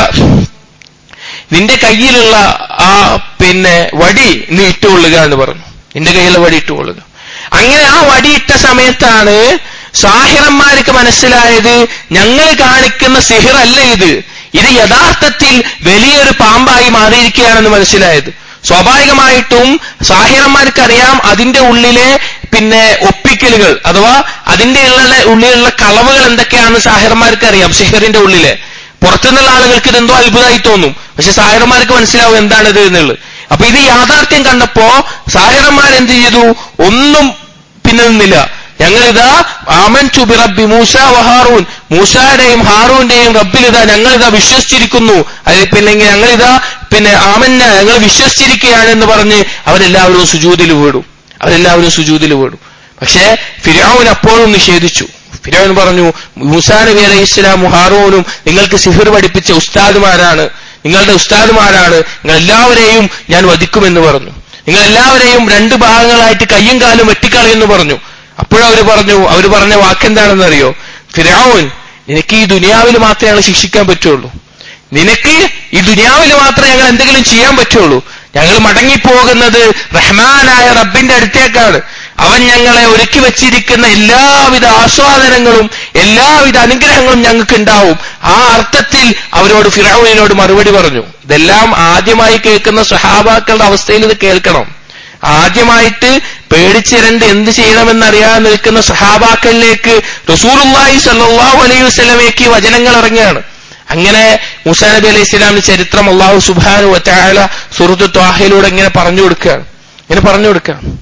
നിന്റെ കയ്യിലുള്ള ആ പിന്നെ വടി നീ ഇട്ടുകൊള്ളുക എന്ന് പറഞ്ഞു നിന്റെ കയ്യിലുള്ള വടി ഇട്ടുകൊള്ളുക അങ്ങനെ ആ വടി ഇട്ട സമയത്താണ് സാഹിറന്മാർക്ക് മനസ്സിലായത് ഞങ്ങൾ കാണിക്കുന്ന സിഹിറല്ല ഇത് ഇത് യഥാർത്ഥത്തിൽ വലിയൊരു പാമ്പായി മാറിയിരിക്കുകയാണെന്ന് മനസ്സിലായത് സ്വാഭാവികമായിട്ടും സാഹിറന്മാർക്കറിയാം അതിന്റെ ഉള്ളിലെ പിന്നെ ഒപ്പിക്കലുകൾ അഥവാ അതിന്റെ ഉള്ള ഉള്ളിലുള്ള കളവുകൾ എന്തൊക്കെയാണെന്ന് സാഹിറന്മാർക്ക് അറിയാം സിഹറിന്റെ ഉള്ളിലെ പുറത്തുനിന്നുള്ള ആളുകൾക്ക് ഇതെന്തോ അത്ഭുതമായി തോന്നും പക്ഷെ സാഹിറന്മാർക്ക് മനസ്സിലാവും എന്താണിത് എന്നുള്ളത് അപ്പൊ ഇത് യാഥാർത്ഥ്യം കണ്ടപ്പോ സാഹിറന്മാർ എന്ത് ചെയ്തു ഒന്നും പിന്നെ നിന്നില്ല ഞങ്ങളിതാ ആമൻ ചുബി റബ്ബി മൂസ വഹാറൂൻ മൂസായുടെയും ഹാറൂന്റെയും റബ്ബിലിതാ ഞങ്ങളിതാ വിശ്വസിച്ചിരിക്കുന്നു അതിൽ പിന്നെ ഞങ്ങളിതാ പിന്നെ ആമന്ന ഞങ്ങൾ വിശ്വസിച്ചിരിക്കുകയാണ് എന്ന് പറഞ്ഞ് അവരെല്ലാവരും സുജൂതിൽ വീടും അവരെല്ലാവരും സുജൂതിൽ വീടും പക്ഷേ ഫിരാവുൻ അപ്പോഴും നിഷേധിച്ചു ഫിരാവുൻ പറഞ്ഞു മൂസാ നബി അലൈഹി ഇസ്ലാമും ഹാറൂനും നിങ്ങൾക്ക് സിഹിർ പഠിപ്പിച്ച ഉസ്താദുമാരാണ് നിങ്ങളുടെ ഉസ്താദുമാരാണ് നിങ്ങൾ എല്ലാവരെയും ഞാൻ വധിക്കുമെന്ന് പറഞ്ഞു നിങ്ങൾ എല്ലാവരെയും രണ്ട് ഭാഗങ്ങളായിട്ട് കയ്യും കാലും വെട്ടിക്കളയെന്ന് പറഞ്ഞു അപ്പോഴവര് പറഞ്ഞു അവർ പറഞ്ഞ വാക്കെന്താണെന്ന് അറിയോ ഫിരാവുൻ നിനക്ക് ഈ ദുനിയാവിൽ മാത്രമേ ഞങ്ങൾ ശിക്ഷിക്കാൻ പറ്റുള്ളൂ നിനക്ക് ഈ ദുനിയാവിൽ മാത്രമേ ഞങ്ങൾ എന്തെങ്കിലും ചെയ്യാൻ പറ്റുള്ളൂ ഞങ്ങൾ മടങ്ങിപ്പോകുന്നത് റഹ്മാനായ റബ്ബിന്റെ അടുത്തേക്കാണ് അവൻ ഞങ്ങളെ ഒരുക്കി വെച്ചിരിക്കുന്ന എല്ലാവിധ ആസ്വാദനങ്ങളും എല്ലാവിധ അനുഗ്രഹങ്ങളും ഞങ്ങൾക്ക് ഉണ്ടാവും ആ അർത്ഥത്തിൽ അവരോട് ഫിറാവുവിനോട് മറുപടി പറഞ്ഞു ഇതെല്ലാം ആദ്യമായി കേൾക്കുന്ന സഹാബാക്കളുടെ അവസ്ഥയിൽ ഇത് കേൾക്കണം ആദ്യമായിട്ട് പേടിച്ചിരണ്ട് എന്ത് ചെയ്യണമെന്നറിയാതെ നിൽക്കുന്ന സഹാബാക്കളിലേക്ക് റസൂലുള്ളാഹി സല്ലല്ലാഹു അലൈഹി വസല്ലമയ്ക്ക് വചനങ്ങൾ ഇറങ്ങുകയാണ് അങ്ങനെ മുസാ നബി അലൈഹി ഇസ്ലാമിന്റെ ചരിത്രം അള്ളാഹു സുബാനു വറ്റാല സുഹൃത്തു ത്വാഹയിലൂടെ ഇങ്ങനെ പറഞ്ഞു കൊടുക്കുകയാണ് ഇങ്ങനെ പറഞ്ഞു കൊടുക്കുകയാണ്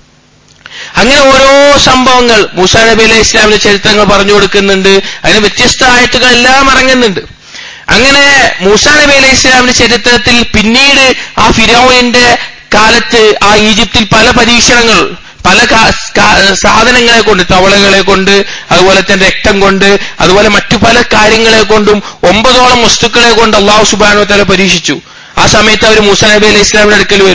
അങ്ങനെ ഓരോ സംഭവങ്ങൾ മൂസാ നബി അലൈഹി ഇസ്ലാമിന്റെ ചരിത്രങ്ങൾ പറഞ്ഞു കൊടുക്കുന്നുണ്ട് അതിന് വ്യത്യസ്ത ആയത്തുകൾ എല്ലാം ഇറങ്ങുന്നുണ്ട് അങ്ങനെ മൂസാ നബി അലൈഹി ഇസ്ലാമിന്റെ ചരിത്രത്തിൽ പിന്നീട് ആ ഫിരോവിന്റെ കാലത്ത് ആ ഈജിപ്തിൽ പല പരീക്ഷണങ്ങൾ പല സാധനങ്ങളെ കൊണ്ട് തവളകളെ കൊണ്ട് അതുപോലെ തന്നെ രക്തം കൊണ്ട് അതുപോലെ മറ്റു പല കാര്യങ്ങളെ കൊണ്ടും ഒമ്പതോളം വസ്തുക്കളെ കൊണ്ട് അള്ളാഹു സുബാനോ തല പരീക്ഷിച്ചു ആ സമയത്ത് അവർ മൂസാ നബി അലൈഹി ഇസ്ലാമിന്റെ അടുക്കൽ വരും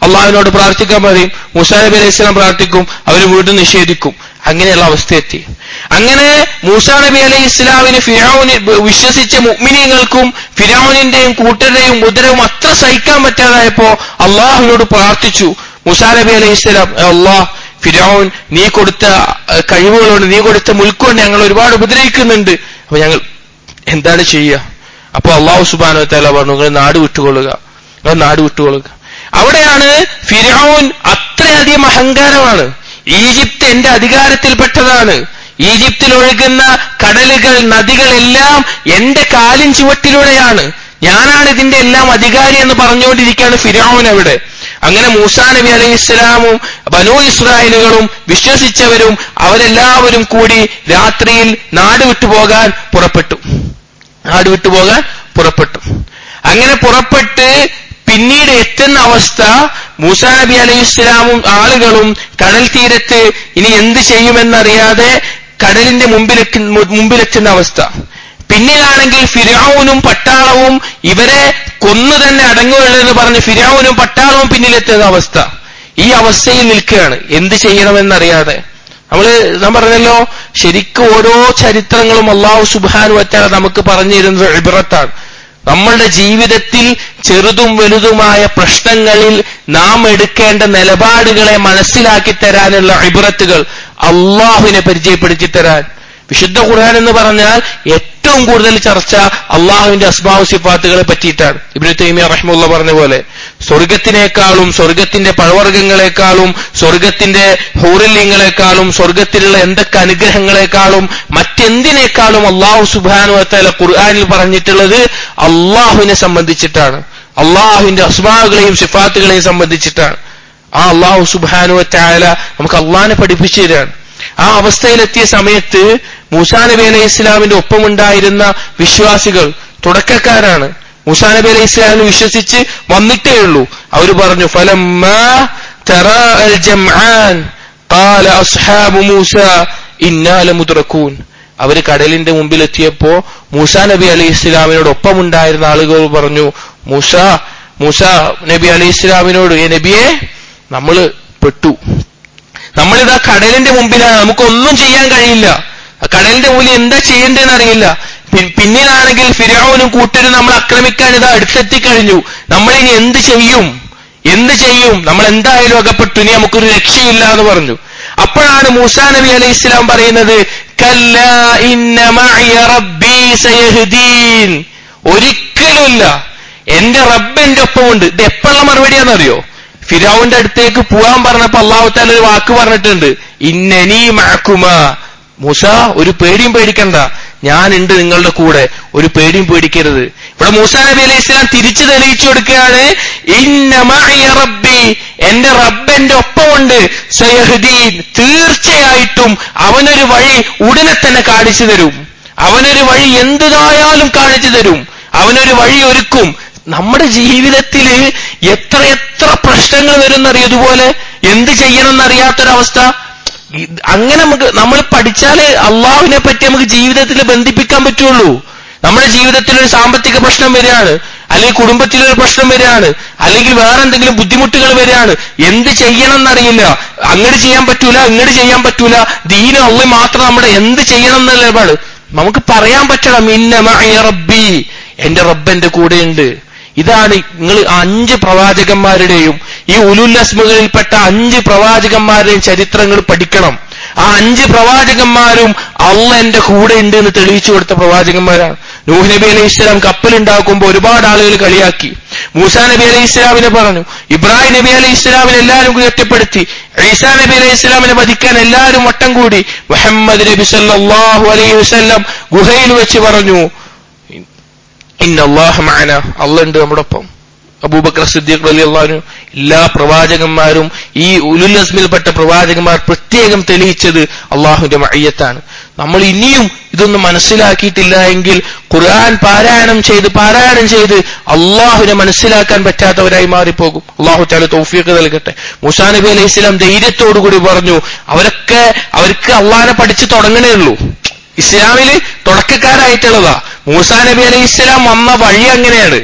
അള്ളാഹുവിനോട് പ്രാർത്ഥിക്കാൻ പറയും മൂസാ നബി അലൈഹി സ്വലാം പ്രാർത്ഥിക്കും അവർ വീണ്ടും നിഷേധിക്കും അങ്ങനെയുള്ള അവസ്ഥയെത്തി അങ്ങനെ മൂസാ നബി അലൈഹി ഇസ്ലാമിന് ഫിറൌന് വിശ്വസിച്ച മുഅ്മിനീങ്ങൾക്കും ഫിറൌനിന്റെയും കൂട്ടരുടെയും ഉദരവും അത്ര സഹിക്കാൻ പറ്റാതായപ്പോ അള്ളാഹുവിനോട് പ്രാർത്ഥിച്ചു മൂസാ നബി അലൈഹി ഇസ്ലാം അള്ളാഹ് ഫിറൌൻ നീ കൊടുത്ത അഹ്, കഴിവുകളുണ്ട് നീ കൊടുത്ത മുൽക്കൊണ്ട് ഞങ്ങൾ ഒരുപാട് ഉപദ്രവിക്കുന്നുണ്ട് അപ്പൊ ഞങ്ങൾ എന്താണ് ചെയ്യുക അപ്പൊ അള്ളാഹു സുബാനോ തല പറഞ്ഞു നിങ്ങൾ നാട് വിട്ടുകൊള്ളുക നിങ്ങൾ നാട് വിട്ടുകൊള്ളുക അവിടെയാണ് ഫിറൌൻ അത്രയധികം അഹങ്കാരമാണ് ഈജിപ്ത് എന്റെ അധികാരത്തിൽപ്പെട്ടതാണ് ഈജിപ്തിൽ ഒഴുകുന്ന കടലുകൾ നദികളെല്ലാം എന്റെ കാലിൻ ചുവട്ടിലൂടെയാണ് ഞാനാണ് ഇതിന്റെ എല്ലാം അധികാരി എന്ന് പറഞ്ഞുകൊണ്ടിരിക്കുകയാണ് ഫിറൌൻ അവിടെ അങ്ങനെ മൂസാ നബി അലൈഹി ഇസ്ലാമും ബനു ഇസ്രായേലുകളും വിശ്വസിച്ചവരും അവരെല്ലാവരും കൂടി രാത്രിയിൽ നാട് വിട്ടുപോകാൻ പുറപ്പെട്ടു നാട് വിട്ടുപോകാൻ പുറപ്പെട്ടു അങ്ങനെ പുറപ്പെട്ട് പിന്നീട് എത്തുന്ന അവസ്ഥ മൂസാ നബി അലൈഹി ഇസ്ലാമും ആളുകളും കടൽ തീരത്ത് ഇനി എന്ത് ചെയ്യുമെന്നറിയാതെ കടലിന്റെ മുമ്പിലെത്തി മുമ്പിലെത്തുന്ന അവസ്ഥ പിന്നീടാണെങ്കിൽ ഫിരാവുനും പട്ടാളവും ഇവരെ കൊന്നു തന്നെ അടങ്ങുകയുള്ളൂ എന്ന് പറഞ്ഞ് ഫിരാവുനും പട്ടാളവും പിന്നിലെത്തുന്ന അവസ്ഥ ഈ അവസ്ഥയിൽ നിൽക്കുകയാണ് എന്ത് ചെയ്യണമെന്നറിയാതെ നമ്മള് ഞാൻ പറഞ്ഞല്ലോ ശരിക്കും ഓരോ ചരിത്രങ്ങളും അള്ളാഹു സുബാനു വറ്റാൽ നമുക്ക് പറഞ്ഞു തരുന്നത് ഇബ്രത്താണ് നമ്മളുടെ ജീവിതത്തിൽ ചെറുതും വലുതുമായ പ്രശ്നങ്ങളിൽ നാം എടുക്കേണ്ട നിലപാടുകളെ മനസ്സിലാക്കി തരാനുള്ള ഇബ്രത്തുകൾ അള്ളാഹുവിനെ പരിചയപ്പെടുത്തി തരാൻ വിശുദ്ധ ഖുർആൻ എന്ന് പറഞ്ഞാൽ ഏറ്റവും കൂടുതൽ ചർച്ച അള്ളാഹുവിന്റെ അസ്മാവ് സിഫാത്തുകളെ പറ്റിയിട്ടാണ് ഇബ്നു തൈമിയ റഹ്മുള്ള പറഞ്ഞ പോലെ സ്വർഗത്തിനേക്കാളും സ്വർഗത്തിന്റെ പഴവർഗ്ഗങ്ങളെക്കാളും സ്വർഗത്തിന്റെ ഹൗറില്യങ്ങളെക്കാളും സ്വർഗത്തിലുള്ള എന്തൊക്കെ അനുഗ്രഹങ്ങളെക്കാളും മറ്റെന്തിനേക്കാളും അള്ളാഹു സുബാനു വത്താല ഖുർആാനിൽ പറഞ്ഞിട്ടുള്ളത് അള്ളാഹുവിനെ സംബന്ധിച്ചിട്ടാണ് അള്ളാഹുവിന്റെ അസ്മാവുകളെയും സിഫാത്തുകളെയും സംബന്ധിച്ചിട്ടാണ് ആ അള്ളാഹു സുബാനു വത്താല നമുക്ക് അള്ളാഹിനെ പഠിപ്പിച്ചു തരാണ് ആ അവസ്ഥയിലെത്തിയ സമയത്ത് മൂസാ നബി അലൈഹി ഇസ്ലാമിന്റെ ഒപ്പമുണ്ടായിരുന്ന വിശ്വാസികൾ തുടക്കക്കാരാണ് മൂസാ നബി അലൈഹി ഇസ്ലാമിനെ വിശ്വസിച്ച് വന്നിട്ടേ ഉള്ളൂ അവർ പറഞ്ഞു ഫലമ്മാ تراءى الجمعان قال أصحاب موسى إنا لمدركون അവര് കടലിന്റെ മുമ്പിലെത്തിയപ്പോ മൂസാ നബി അലൈഹി ഇസ്ലാമിനോട് ഒപ്പമുണ്ടായിരുന്ന ആളുകൾ പറഞ്ഞു മൂസ മൂസ നബി അലൈഹി ഇസ്ലാമിനോട് "ഏ നബിയെ നമ്മള് പെട്ടു നമ്മളിതാ കടലിന്റെ മുമ്പിലാണ് നമുക്കൊന്നും ചെയ്യാൻ കഴിയില്ല ആ കടലിന്റെ മുമ്പിൽ എന്താ ചെയ്യേണ്ടതെന്ന് അറിയില്ല പി- പിന്നിലാണെങ്കിൽ ഫിരാവുനും കൂട്ടരും നമ്മൾ ആക്രമിക്കാൻ ഇതാ അടുത്തെത്തിക്കഴിഞ്ഞു നമ്മൾ ഇനി എന്ത് ചെയ്യും എന്ത് ചെയ്യും നമ്മൾ എന്തായാലും അകപ്പെട്ടു ഇനി നമുക്കൊരു രക്ഷയില്ല എന്ന് പറഞ്ഞു അപ്പോഴാണ് മൂസാ നബി അലൈഹി ഇസ്ലാം പറയുന്നത് "കല്ലാ ഇന്ന മഅയ റബ്ബീ സയഹ്ദീൻ." ഒരിക്കലുമില്ല എന്റെ റബ്ബ് എന്റെ ഒപ്പമുണ്ട് ഇത് എപ്പോഴുള്ള മറുപടിയാണെന്നറിയോ ഫിരാവുന്റെ അടുത്തേക്ക് പോവാൻ പറഞ്ഞപ്പോ അള്ളാഹു താല ഒരു വാക്ക് പറഞ്ഞിട്ടുണ്ട് ഇന്നനീ മഴക്കുമ മൂസ ഒരു പേടിയും പേടിക്കണ്ട ഞാനുണ്ട് നിങ്ങളുടെ കൂടെ ഒരു പേടിയും പേടിക്കരുത് ഇവിടെ മൂസ നബി അലൈഹി ഇസ്ലാം തിരിച്ചു തെളിയിച്ചു കൊടുക്കുകയാണ് ഇന്ന മഅയ റബ്ബി എന്റെ റബ്ബ് എന്റെ ഒപ്പമുണ്ട് സയഹ്ദീൻ തീർച്ചയായിട്ടും അവനൊരു വഴി ഉടനെ തന്നെ കാണിച്ചു തരും അവനൊരു വഴി എന്തുതായാലും കാണിച്ചു തരും അവനൊരു വഴി ഒരുക്കും നമ്മുടെ ജീവിതത്തിൽ എത്ര എത്ര പ്രശ്നങ്ങൾ വരുന്നറിയോ ഇതുപോലെ എന്ത് ചെയ്യണമെന്നറിയാത്തൊരവസ്ഥ ഇത് അങ്ങനെ നമുക്ക് നമ്മൾ പഠിച്ചാലേ അള്ളാഹുവിനെ പറ്റി നമുക്ക് ജീവിതത്തിൽ ബന്ധിപ്പിക്കാൻ പറ്റുള്ളൂ നമ്മുടെ ജീവിതത്തിൽ ഒരു സാമ്പത്തിക പ്രശ്നം വരികയാണ് അല്ലെങ്കിൽ കുടുംബത്തിലൊരു പ്രശ്നം വരികയാണ് അല്ലെങ്കിൽ വേറെ എന്തെങ്കിലും ബുദ്ധിമുട്ടുകൾ വരികയാണ് എന്ത് ചെയ്യണം എന്നറിയില്ല അങ്ങോട്ട് ചെയ്യാൻ പറ്റൂല ഇങ്ങോട്ട് ചെയ്യാൻ പറ്റൂല ദീന അള്ളി മാത്രം നമ്മുടെ എന്ത് ചെയ്യണം എന്നുള്ള നിലപാട് നമുക്ക് പറയാൻ പറ്റണം ഇന്ന മഅയ റബ്ബി എന്റെ റബ്ബ് എന്റെ കൂടെയുണ്ട് ഇതാണ് നിങ്ങൾ അഞ്ച് പ്രവാചകന്മാരുടെയും ഈ ഉലുല്ലസ്മുകളിൽപ്പെട്ട അഞ്ച് പ്രവാചകന്മാരുടെയും ചരിത്രങ്ങൾ പഠിക്കണം ആ അഞ്ച് പ്രവാചകന്മാരും അള്ള എന്റെ കൂടെ ഉണ്ട് എന്ന് തെളിയിച്ചു കൊടുത്ത പ്രവാചകന്മാരാണ് നൂഹ് നബി അലൈഹി ഇസ്ലാം കപ്പലുണ്ടാക്കുമ്പോൾ ഒരുപാട് ആളുകൾ കളിയാക്കി മൂസാ നബി അലൈഹി ഇസ്ലാമിനെ പറഞ്ഞു ഇബ്രാഹിം നബി അലൈഹി ഇസ്ലാമിനെ എല്ലാവരും കുറ്റപ്പെടുത്തി ഈസാ നബി അലൈഹി ഇസ്ലാമിനെ വധിക്കാൻ എല്ലാവരും വട്ടം കൂടി മുഹമ്മദ് നബി സല്ലല്ലാഹു അലൈഹി വസല്ലം ഗുഹയിൽ വെച്ച് പറഞ്ഞു ഇന്ന അള്ളാഹ മാന അള്ളുണ്ട് നമ്മുടെ ഒപ്പം അബൂബക്കർ സിദ്ദീഖ് അലി അള്ളഹാനു എല്ലാ പ്രവാചകന്മാരും ഈ ഉലുല്ലസ്മിൽപ്പെട്ട പ്രവാചകന്മാർ പ്രത്യേകം തെളിയിച്ചത് അള്ളാഹുവിന്റെ മയ്യത്താണ് നമ്മൾ ഇനിയും ഇതൊന്നും മനസ്സിലാക്കിയിട്ടില്ല എങ്കിൽ ഖുർആൻ പാരായണം ചെയ്ത് പാരായണം ചെയ്ത് അള്ളാഹുവിനെ മനസ്സിലാക്കാൻ പറ്റാത്തവരായി മാറിപ്പോകും അള്ളാഹു താല തൗഫീഖ് നൽകട്ടെ മുസാ നബി അലൈഹി സ്വലാം ധൈര്യത്തോടുകൂടി പറഞ്ഞു അവരൊക്കെ അവർക്ക് അള്ളാഹിനെ പഠിച്ചു തുടങ്ങണേ ഉള്ളൂ ഇസ്ലാമില് തുടക്കക്കാരായിട്ടുള്ളതാ മൂസാ നബി അലൈഹി ഇസ്ലാം വന്ന വഴി അങ്ങനെയാണ് ഓരോ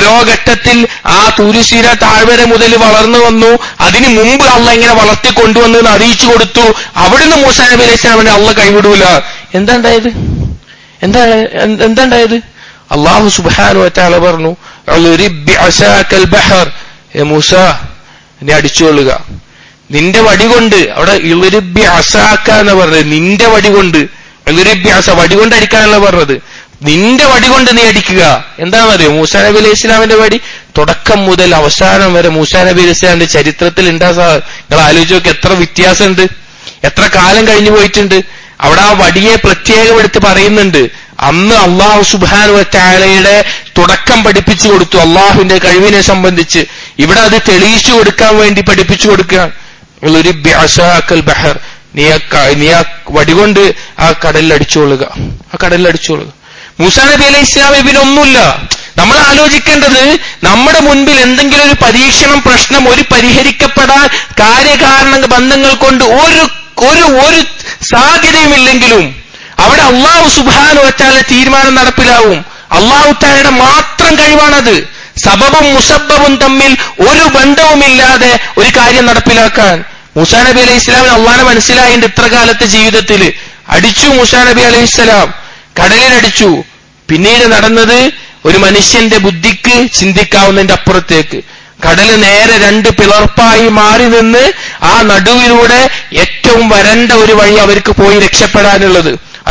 ഓരോ ഘട്ടത്തിൽ ആ തുരുശീല താഴ്വര മുതൽ വളർന്നു വന്നു അതിന് മുമ്പ് അള്ള ഇങ്ങനെ വളർത്തി കൊണ്ടുവന്നു എന്ന് അറിയിച്ചു കൊടുത്തു അവിടുന്ന് മൂസ നബി അലൈഹി സ്വലാമിനെ അള്ള കൈവിടൂല എന്താ ഉണ്ടായത് എന്താ എന്താ ഉണ്ടായത് അള്ളാഹു സുബാനു വറ്റാല പറഞ്ഞു "ഉളിരിബ് അസാക്കൽ ബഹർ ഏ മൂസ നീ അടിച്ചുകൊള്ളുക നിന്റെ വടി കൊണ്ട് അവിടെ ഇളിരിബി അസാക്ക എന്ന് പറഞ്ഞത് നിന്റെ വടി കൊണ്ട് ഇളിരിബി അസ വടി കൊണ്ട് അടിക്കാനല്ല പറഞ്ഞത് നിന്റെ വടി കൊണ്ട് നീ അടിക്കുക എന്താണെന്നറിയോ മൂസാ നബി അലൈഹി ഇസ്ലാമിന്റെ വടി തുടക്കം മുതൽ അവസാനം വരെ മൂസാ നബി അലൈഹി ഇസ്ലാമിന്റെ ചരിത്രത്തിൽ ഉണ്ടാ സാ നിങ്ങൾ ആലോചിച്ച് നോക്കി എത്ര വ്യത്യാസമുണ്ട് എത്ര കാലം കഴിഞ്ഞു പോയിട്ടുണ്ട് അവിടെ ആ വടിയെ പ്രത്യേകം എടുത്ത് പറയുന്നുണ്ട് അന്ന് അള്ളാഹു സുബാനു വറ്റാലയുടെ തുടക്കം പഠിപ്പിച്ചു കൊടുത്തു അള്ളാഹുവിന്റെ കഴിവിനെ സംബന്ധിച്ച് ഇവിടെ അത് തെളിയിച്ചു കൊടുക്കാൻ വേണ്ടി പഠിപ്പിച്ചു കൊടുക്കുക ഒരു ബ്യാസാക്കൽ ബഹർ നീ ആ ക- നീ ആ വടികൊണ്ട് ആ കടലിൽ അടിച്ചുകൊള്ളുക ആ കടലിൽ അടിച്ചുകൊള്ളുക മൂസാ നബി അലൈഹി ഇസ്ലാം ഇവനൊന്നുമില്ല നമ്മൾ ആലോചിക്കേണ്ടത് നമ്മുടെ മുൻപിൽ എന്തെങ്കിലും ഒരു പരീക്ഷണം പ്രശ്നം ഒരു പരിഹരിക്കപ്പെടാൻ കാര്യകാരണ ബന്ധങ്ങൾ കൊണ്ട് ഒരു ഒരു ഒരു സാധ്യതയുമില്ലെങ്കിലും അവിടെ അള്ളാഹു സുബാനു വച്ചാലെ തീരുമാനം നടപ്പിലാവും അള്ളാഹു താലയുടെ മാത്രം കഴിവാണത് സബബും മുസബബും തമ്മിൽ ഒരു ബന്ധവുമില്ലാതെ ഒരു കാര്യം നടപ്പിലാക്കാൻ മൂസാ നബി അലൈഹി ഇസ്ലാമിന് അള്ളാനെ മനസ്സിലായിട്ടുണ്ട് ഇത്ര കാലത്തെ ജീവിതത്തിൽ അടിച്ചു മൂസാ നബി അലൈഹി ഇസ്ലാം കടലിലടിച്ചു പിന്നീട് നടന്നത് ഒരു മനുഷ്യന്റെ ബുദ്ധിക്ക് ചിന്തിക്കാവുന്നതിന്റെ അപ്പുറത്തേക്ക് കടല് നേരെ രണ്ട് പിളർപ്പായി മാറി നിന്ന് ആ നടുവിലൂടെ ഏറ്റവും വരണ്ട ഒരു വഴി അവർക്ക് പോയി രക്ഷപ്പെടാനുള്ളത്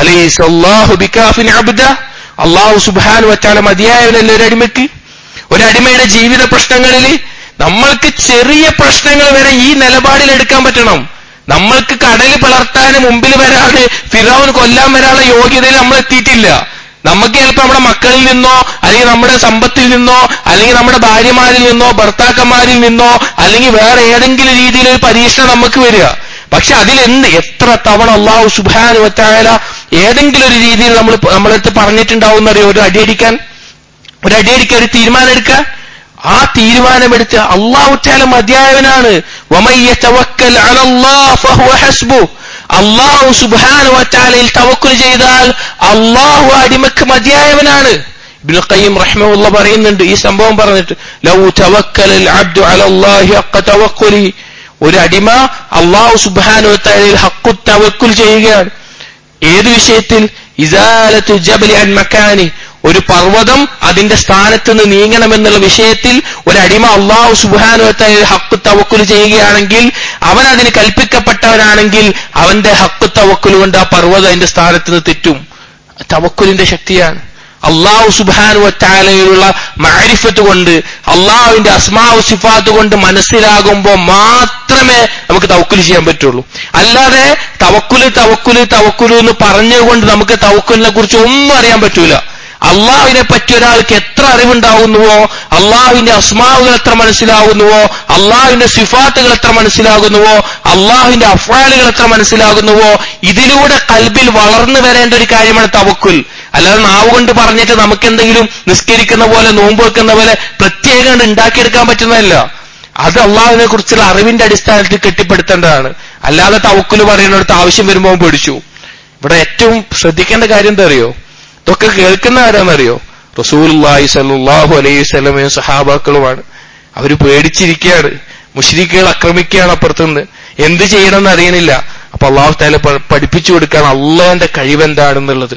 അലൈഹു ബിക്കാഫിൻ അബ്ദ അള്ളാഹു സുബാനു വച്ചാല മതിയായവനല്ലേ ഒരു അടിമയ്ക്ക് ഒരു അടിമയുടെ ജീവിത പ്രശ്നങ്ങളിൽ നമ്മൾക്ക് ചെറിയ പ്രശ്നങ്ങൾ വരെ ഈ നിലപാടിൽ എടുക്കാൻ പറ്റണം നമ്മൾക്ക് കടല് പിളർത്താൻ മുമ്പിൽ വരാതെ ഫിറോന് കൊല്ലാൻ വരാനുള്ള യോഗ്യതയിൽ നമ്മൾ എത്തിയിട്ടില്ല നമുക്ക് ചിലപ്പോൾ നമ്മുടെ മക്കളിൽ നിന്നോ അല്ലെങ്കിൽ നമ്മുടെ സമ്പത്തിൽ നിന്നോ അല്ലെങ്കിൽ നമ്മുടെ ഭാര്യമാരിൽ നിന്നോ ഭർത്താക്കന്മാരിൽ നിന്നോ അല്ലെങ്കിൽ വേറെ ഏതെങ്കിലും രീതിയിൽ ഒരു പരീക്ഷണം നമുക്ക് വരിക പക്ഷെ അതിലെന്ത് എത്ര തവണ അള്ളാഹു സുബാനു വറ്റായാല ഏതെങ്കിലും ഒരു രീതിയിൽ നമ്മൾ നമ്മളടുത്ത് പറഞ്ഞിട്ടുണ്ടാവും അറിയോ ഒരു അടിയടിക്കാൻ ഒരു അടിയടിക്കാൻ ഒരു തീരുമാനം എടുക്കാൻ ആ തീരുമാനമെടുത്ത് അള്ളാഹു താല മതിയായവനാണ് വമയ്യ തവക്കൽ അലല്ലാഹ് ഫഹുവ ഹസ്ബുഹ് അള്ളാഹു സുബാന വറ്റാലയിൽ തവക്കുൽ ചെയ്താൽ അള്ളാഹു അടിമക്ക് മതിയായവനാണ് ഇബ്നു ഖയ്യിം റഹ്മഹുള്ള പറയുന്നുണ്ട് ഈ സംഭവം പറഞ്ഞിട്ട് ലൗ തവക്കലൽ അബ്ദു അലല്ലാഹി ഹഖ തവക്കുലി ഒരു അടിമ അള്ളാഹു സുബാന വറ്റാലയിൽ ഹക്കു തവക്കുൽ ചെയ്യുകയാണ് ഏത് വിഷയത്തിൽ ഇസാലത്തു ജബലി അൻ മക്കാനി ഒരു പർവ്വതം അതിന്റെ സ്ഥാനത്ത് നിന്ന് നീങ്ങണമെന്നുള്ള വിഷയത്തിൽ ഒരു അടിമ അള്ളാഹു സുബാനുവത്തായ ഹക്ക് തവക്കുൽ ചെയ്യുകയാണെങ്കിൽ അവൻ അതിന് കൽപ്പിക്കപ്പെട്ടവനാണെങ്കിൽ അവന്റെ ഹക്ക് തവക്കുൽ കൊണ്ട് ആ പർവ്വതം അതിന്റെ സ്ഥാനത്ത് നിന്ന് തെറ്റും തവക്കുലിന്റെ ശക്തിയാണ് അള്ളാഹു സുബാനുവത്താലയിലുള്ള മാരിഫത്ത് കൊണ്ട് അള്ളാഹുവിന്റെ അസ്മാവ് സിഫാത്ത് കൊണ്ട് മനസ്സിലാകുമ്പോൾ മാത്രമേ നമുക്ക് തവക്കുൽ ചെയ്യാൻ പറ്റുള്ളൂ അല്ലാതെ തവക്കുല് തവക്കുല് തവക്കുല് എന്ന് പറഞ്ഞുകൊണ്ട് നമുക്ക് തവക്കുലിനെ കുറിച്ച് ഒന്നും അറിയാൻ പറ്റൂല അള്ളാഹുവിനെ പറ്റി ഒരാൾക്ക് എത്ര അറിവുണ്ടാകുന്നുവോ അള്ളാഹുവിന്റെ അസ്മാവുകൾ എത്ര മനസ്സിലാകുന്നുവോ അള്ളാഹുവിന്റെ സിഫാത്തുകൾ എത്ര മനസ്സിലാകുന്നുവോ അള്ളാഹുവിന്റെ അഫ്വാലുകൾ എത്ര മനസ്സിലാകുന്നുവോ ഇതിലൂടെ കൽബിൽ വളർന്നു വരേണ്ട ഒരു കാര്യമാണ് തവക്കുൽ അല്ലാതെ നാവ് കൊണ്ട് പറഞ്ഞിട്ട് നമുക്ക് എന്തെങ്കിലും നിസ്കരിക്കുന്ന പോലെ നോമ്പ് വെക്കുന്ന പോലെ പ്രത്യേകം ഉണ്ടാക്കിയെടുക്കാൻ പറ്റുന്നതല്ല അത് അള്ളാഹുവിനെ കുറിച്ചുള്ള അറിവിന്റെ അടിസ്ഥാനത്തിൽ കെട്ടിപ്പടുത്തേണ്ടതാണ് അല്ലാതെ തവക്കുല് പറയുന്നിടത്ത് ആവശ്യം വരുമ്പോൾ പേടിച്ചു ഇവിടെ ഏറ്റവും ശ്രദ്ധിക്കേണ്ട കാര്യം എന്താ അറിയോ ഇതൊക്കെ കേൾക്കുന്ന ആരാന്നറിയോ റസൂലുള്ളാഹി സല്ലല്ലാഹു അലൈഹി വസല്ലമയും സഹാബാക്കളുമാണ് അവര് പേടിച്ചിരിക്കുകയാണ് മുഷ്രിക്കുകൾ ആക്രമിക്കുകയാണ് അപ്പുറത്തുനിന്ന് എന്ത് ചെയ്യണമെന്ന് അറിയണില്ല അപ്പൊ അള്ളാഹു താല പഠിപ്പിച്ചു കൊടുക്കാൻ അള്ളാന്റെ കഴിവെന്താണെന്നുള്ളത്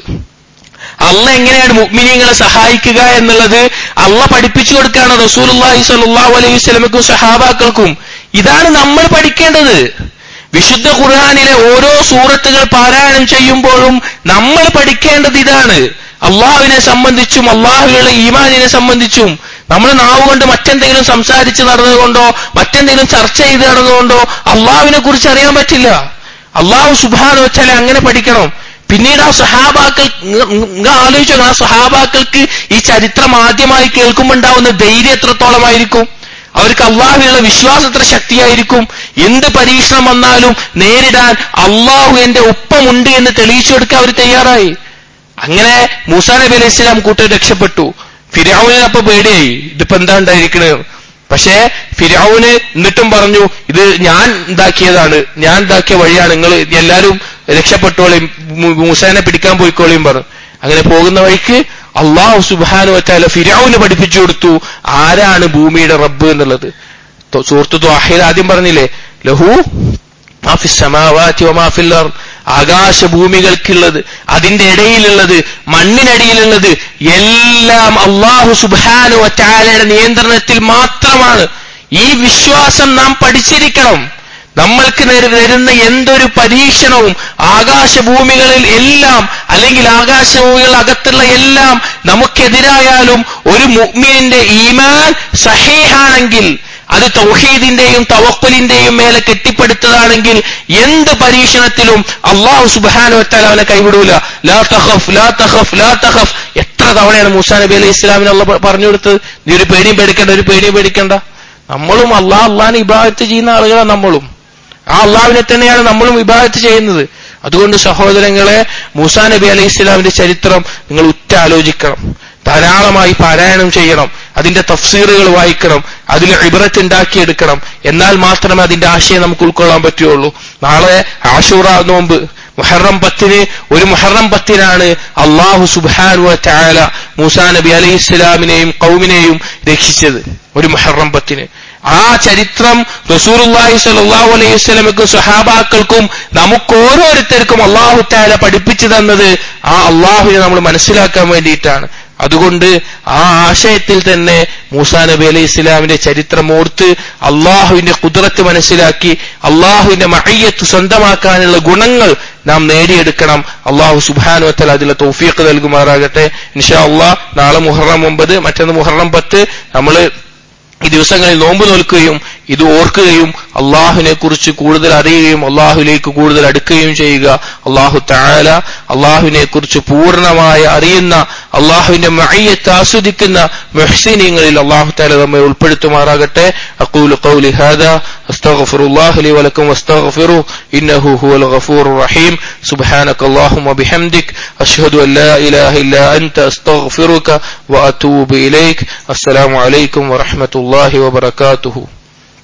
അള്ള എങ്ങനെയാണ് മുഗ്മിനിയങ്ങളെ സഹായിക്കുക എന്നുള്ളത് അള്ള പഠിപ്പിച്ചു കൊടുക്കുകയാണ് റസൂലുള്ളാഹി സ്വല്ലല്ലാഹു അലൈഹി വസല്ലമക്കും സഹാബാക്കൾക്കും ഇതാണ് നമ്മൾ പഠിക്കേണ്ടത് വിശുദ്ധ ഖുർആാനിലെ ഓരോ സൂറത്തുകൾ പാരായണം ചെയ്യുമ്പോഴും നമ്മൾ പഠിക്കേണ്ടത് ഇതാണ് അള്ളാഹുവിനെ സംബന്ധിച്ചും അള്ളാഹുവിനുള്ള ഈമാനിനെ സംബന്ധിച്ചും നമ്മൾ നാവ് കൊണ്ട് മറ്റെന്തെങ്കിലും സംസാരിച്ച് നടന്നതുകൊണ്ടോ മറ്റെന്തെങ്കിലും ചർച്ച ചെയ്ത് നടന്നുകൊണ്ടോ അള്ളാഹുവിനെ കുറിച്ച് അറിയാൻ പറ്റില്ല അള്ളാഹു സുബാന വെച്ചാൽ അങ്ങനെ പഠിക്കണം പിന്നീട് ആ സഹാബാക്കൾ നിങ്ങൾ ആലോചിച്ചോ ആ സഹാബാക്കൾക്ക് ഈ ചരിത്രം ആദ്യമായി കേൾക്കുമ്പോൾ ഉണ്ടാവുന്ന ധൈര്യം എത്രത്തോളമായിരിക്കും അവർക്ക് അള്ളാഹുവിനുള്ള വിശ്വാസം എത്ര ശക്തിയായിരിക്കും എന്ത് പരീക്ഷണം വന്നാലും നേരിടാൻ അള്ളാഹു എന്റെ ഒപ്പമുണ്ട് എന്ന് തെളിയിച്ചു കൊടുക്കാൻ അവർ തയ്യാറായി അങ്ങനെ മൂസാ നബി അലൈഹി ഇസ്ലാം കൂട്ടർ രക്ഷപ്പെട്ടു ഫിരാവുനെ അപ്പൊ പേടിയായി ഇതിപ്പോ എന്താ ഉണ്ടായിരിക്കണത് പക്ഷേ ഫിരാവുന് എന്നിട്ടും പറഞ്ഞു ഇത് ഞാൻ ഉണ്ടാക്കിയതാണ് ഞാൻ ഉണ്ടാക്കിയ വഴിയാണ് നിങ്ങൾ എല്ലാവരും രക്ഷപ്പെട്ടോളയും മൂസാനെ പിടിക്കാൻ പോയിക്കോളിയും പറഞ്ഞു അങ്ങനെ പോകുന്ന വഴിക്ക് അള്ളാഹു സുബാനു വറ്റാല ഫിരാവുന് പഠിപ്പിച്ചു കൊടുത്തു ആരാണ് ഭൂമിയുടെ റബ്ബ് എന്നുള്ളത് തൊ- സൂറത്ത് ത്വാഹിൽ ആദ്യം പറഞ്ഞില്ലേ ലഹു മാഫി സമാവാതി വമാഫിൽ അർദ് ആകാശഭൂമികൾക്കുള്ളത് അതിന്റെ ഇടയിലുള്ളത് മണ്ണിനടിയിലുള്ളത് എല്ലാം അള്ളാഹു സുബാനു വറ്റാലയുടെ നിയന്ത്രണത്തിൽ മാത്രമാണ് ഈ വിശ്വാസം നാം പഠിച്ചിരിക്കണം നമ്മൾക്ക് നേരെ വരുന്ന എന്തൊരു പരീക്ഷണവും ആകാശഭൂമികളിൽ എല്ലാം അല്ലെങ്കിൽ ആകാശഭൂമികൾ അകത്തുള്ള എല്ലാം നമുക്കെതിരായാലും ഒരു മുഅ്മിനിന്റെ ഈമാൻ സഹീഹാണെങ്കിൽ അത് തൗഹീദിന്റെയും തവക്കുലിന്റെയും മേലെ കെട്ടിപ്പടുത്തതാണെങ്കിൽ എന്ത് പരീക്ഷണത്തിലും അള്ളാഹു സുബാനു വറ്റാൽ അവനെ കൈവിടൂല ലാ തഖഫ് ലാ തഖഫ് ലാ തഖഫ് എത്ര തവണയാണ് മൂസാ നബി അലൈഹി ഇസ്ലാമിന് അള്ള പറഞ്ഞു കൊടുത്തത് നീ ഒരു പേടിയും പേടിക്കണ്ട ഒരു പേടിയും പേടിക്കണ്ട നമ്മളും അള്ളാഹ് അള്ളാഹിനെ ഇബാദത്ത് ചെയ്യുന്ന ആളുകളാണ് നമ്മളും ആ അള്ളാഹുവിനെ തന്നെയാണ് നമ്മളും വിഭാഗത്ത് ചെയ്യുന്നത് അതുകൊണ്ട് സഹോദരങ്ങളെ മൂസാ നബി അലൈഹി ഇസ്ലാമിന്റെ ചരിത്രം നിങ്ങൾ ഉറ്റാലോചിക്കണം ധാരാളമായി പാരായണം ചെയ്യണം അതിന്റെ തഫ്സീറുകൾ വായിക്കണം അതിൽ ഇബറത്ത് ഉണ്ടാക്കിയെടുക്കണം എന്നാൽ മാത്രമേ അതിന്റെ ആശയം നമുക്ക് ഉൾക്കൊള്ളാൻ പറ്റുള്ളൂ നാളെ ആഷൂറ നോമ്പ് മുഹറം പത്തിന് ഒരു മുഹറം പത്തിനാണ് അള്ളാഹു സുബാനു ചായാല മൂസാ നബി അലൈഹി ഇസ്ലാമിനെയും കൗമിനെയും രക്ഷിച്ചത് ഒരു മുഹറം പത്തിന് ആ ചരിത്രം റസൂറുല്ലാഹി സ്വല്ലല്ലാഹു അലൈഹി വസല്ലമക്കും സ്വഹാബാക്കൾക്കും നമുക്ക് ഓരോരുത്തർക്കും അള്ളാഹു താല പഠിപ്പിച്ചു തന്നത് ആ അള്ളാഹുവിനെ നമ്മൾ മനസ്സിലാക്കാൻ വേണ്ടിയിട്ടാണ് അതുകൊണ്ട് ആ ആശയത്തിൽ തന്നെ മൂസാ നബി അലൈഹി ഇസ്ലാമിന്റെ ചരിത്രം ഓർത്ത് അള്ളാഹുവിന്റെ കുതിരത്ത് മനസ്സിലാക്കി അള്ളാഹുവിന്റെ മഹയ്യത്ത് സ്വന്തമാക്കാനുള്ള ഗുണങ്ങൾ നാം നേടിയെടുക്കണം അള്ളാഹു സുബാനുവത്തൽ അതിലെ തൗഫീഖ് നൽകുമാറാകട്ടെ ഇൻഷാ അള്ളാഹ് നാളെ മുഹറം ഒമ്പത് മറ്റന്ന് മുഹറം പത്ത് നമ്മള് ഈ ദിവസങ്ങളിൽ നോമ്പ് നോൽക്കുകയും ഇത് ഓർക്കുകയും അള്ളാഹുവിനെ കുറിച്ച് കൂടുതൽ അറിയുകയും അള്ളാഹുലേക്ക് കൂടുതൽ അടുക്കുകയും ചെയ്യുക അള്ളാഹു താല അള്ളാഹുവിനെ കുറിച്ച് പൂർണ്ണമായി അറിയുന്ന അള്ളാഹുവിന്റെ മയ്യത്ത് ആസ്വദിക്കുന്ന മെഹ്സീനിങ്ങളിൽ അള്ളാഹു താല നമ്മെ ഉൾപ്പെടുത്തുമാറാകട്ടെ അക്കൂൽ ഖൗലി ഹാദാ أستغفر الله لي ولكم واستغفروه إنه هو الغفور الرحيم سبحانك اللهم وبحمدك أشهد أن لا إله إلا أنت أستغفرك وأتوب إليك السلام عليكم ورحمة الله وبركاته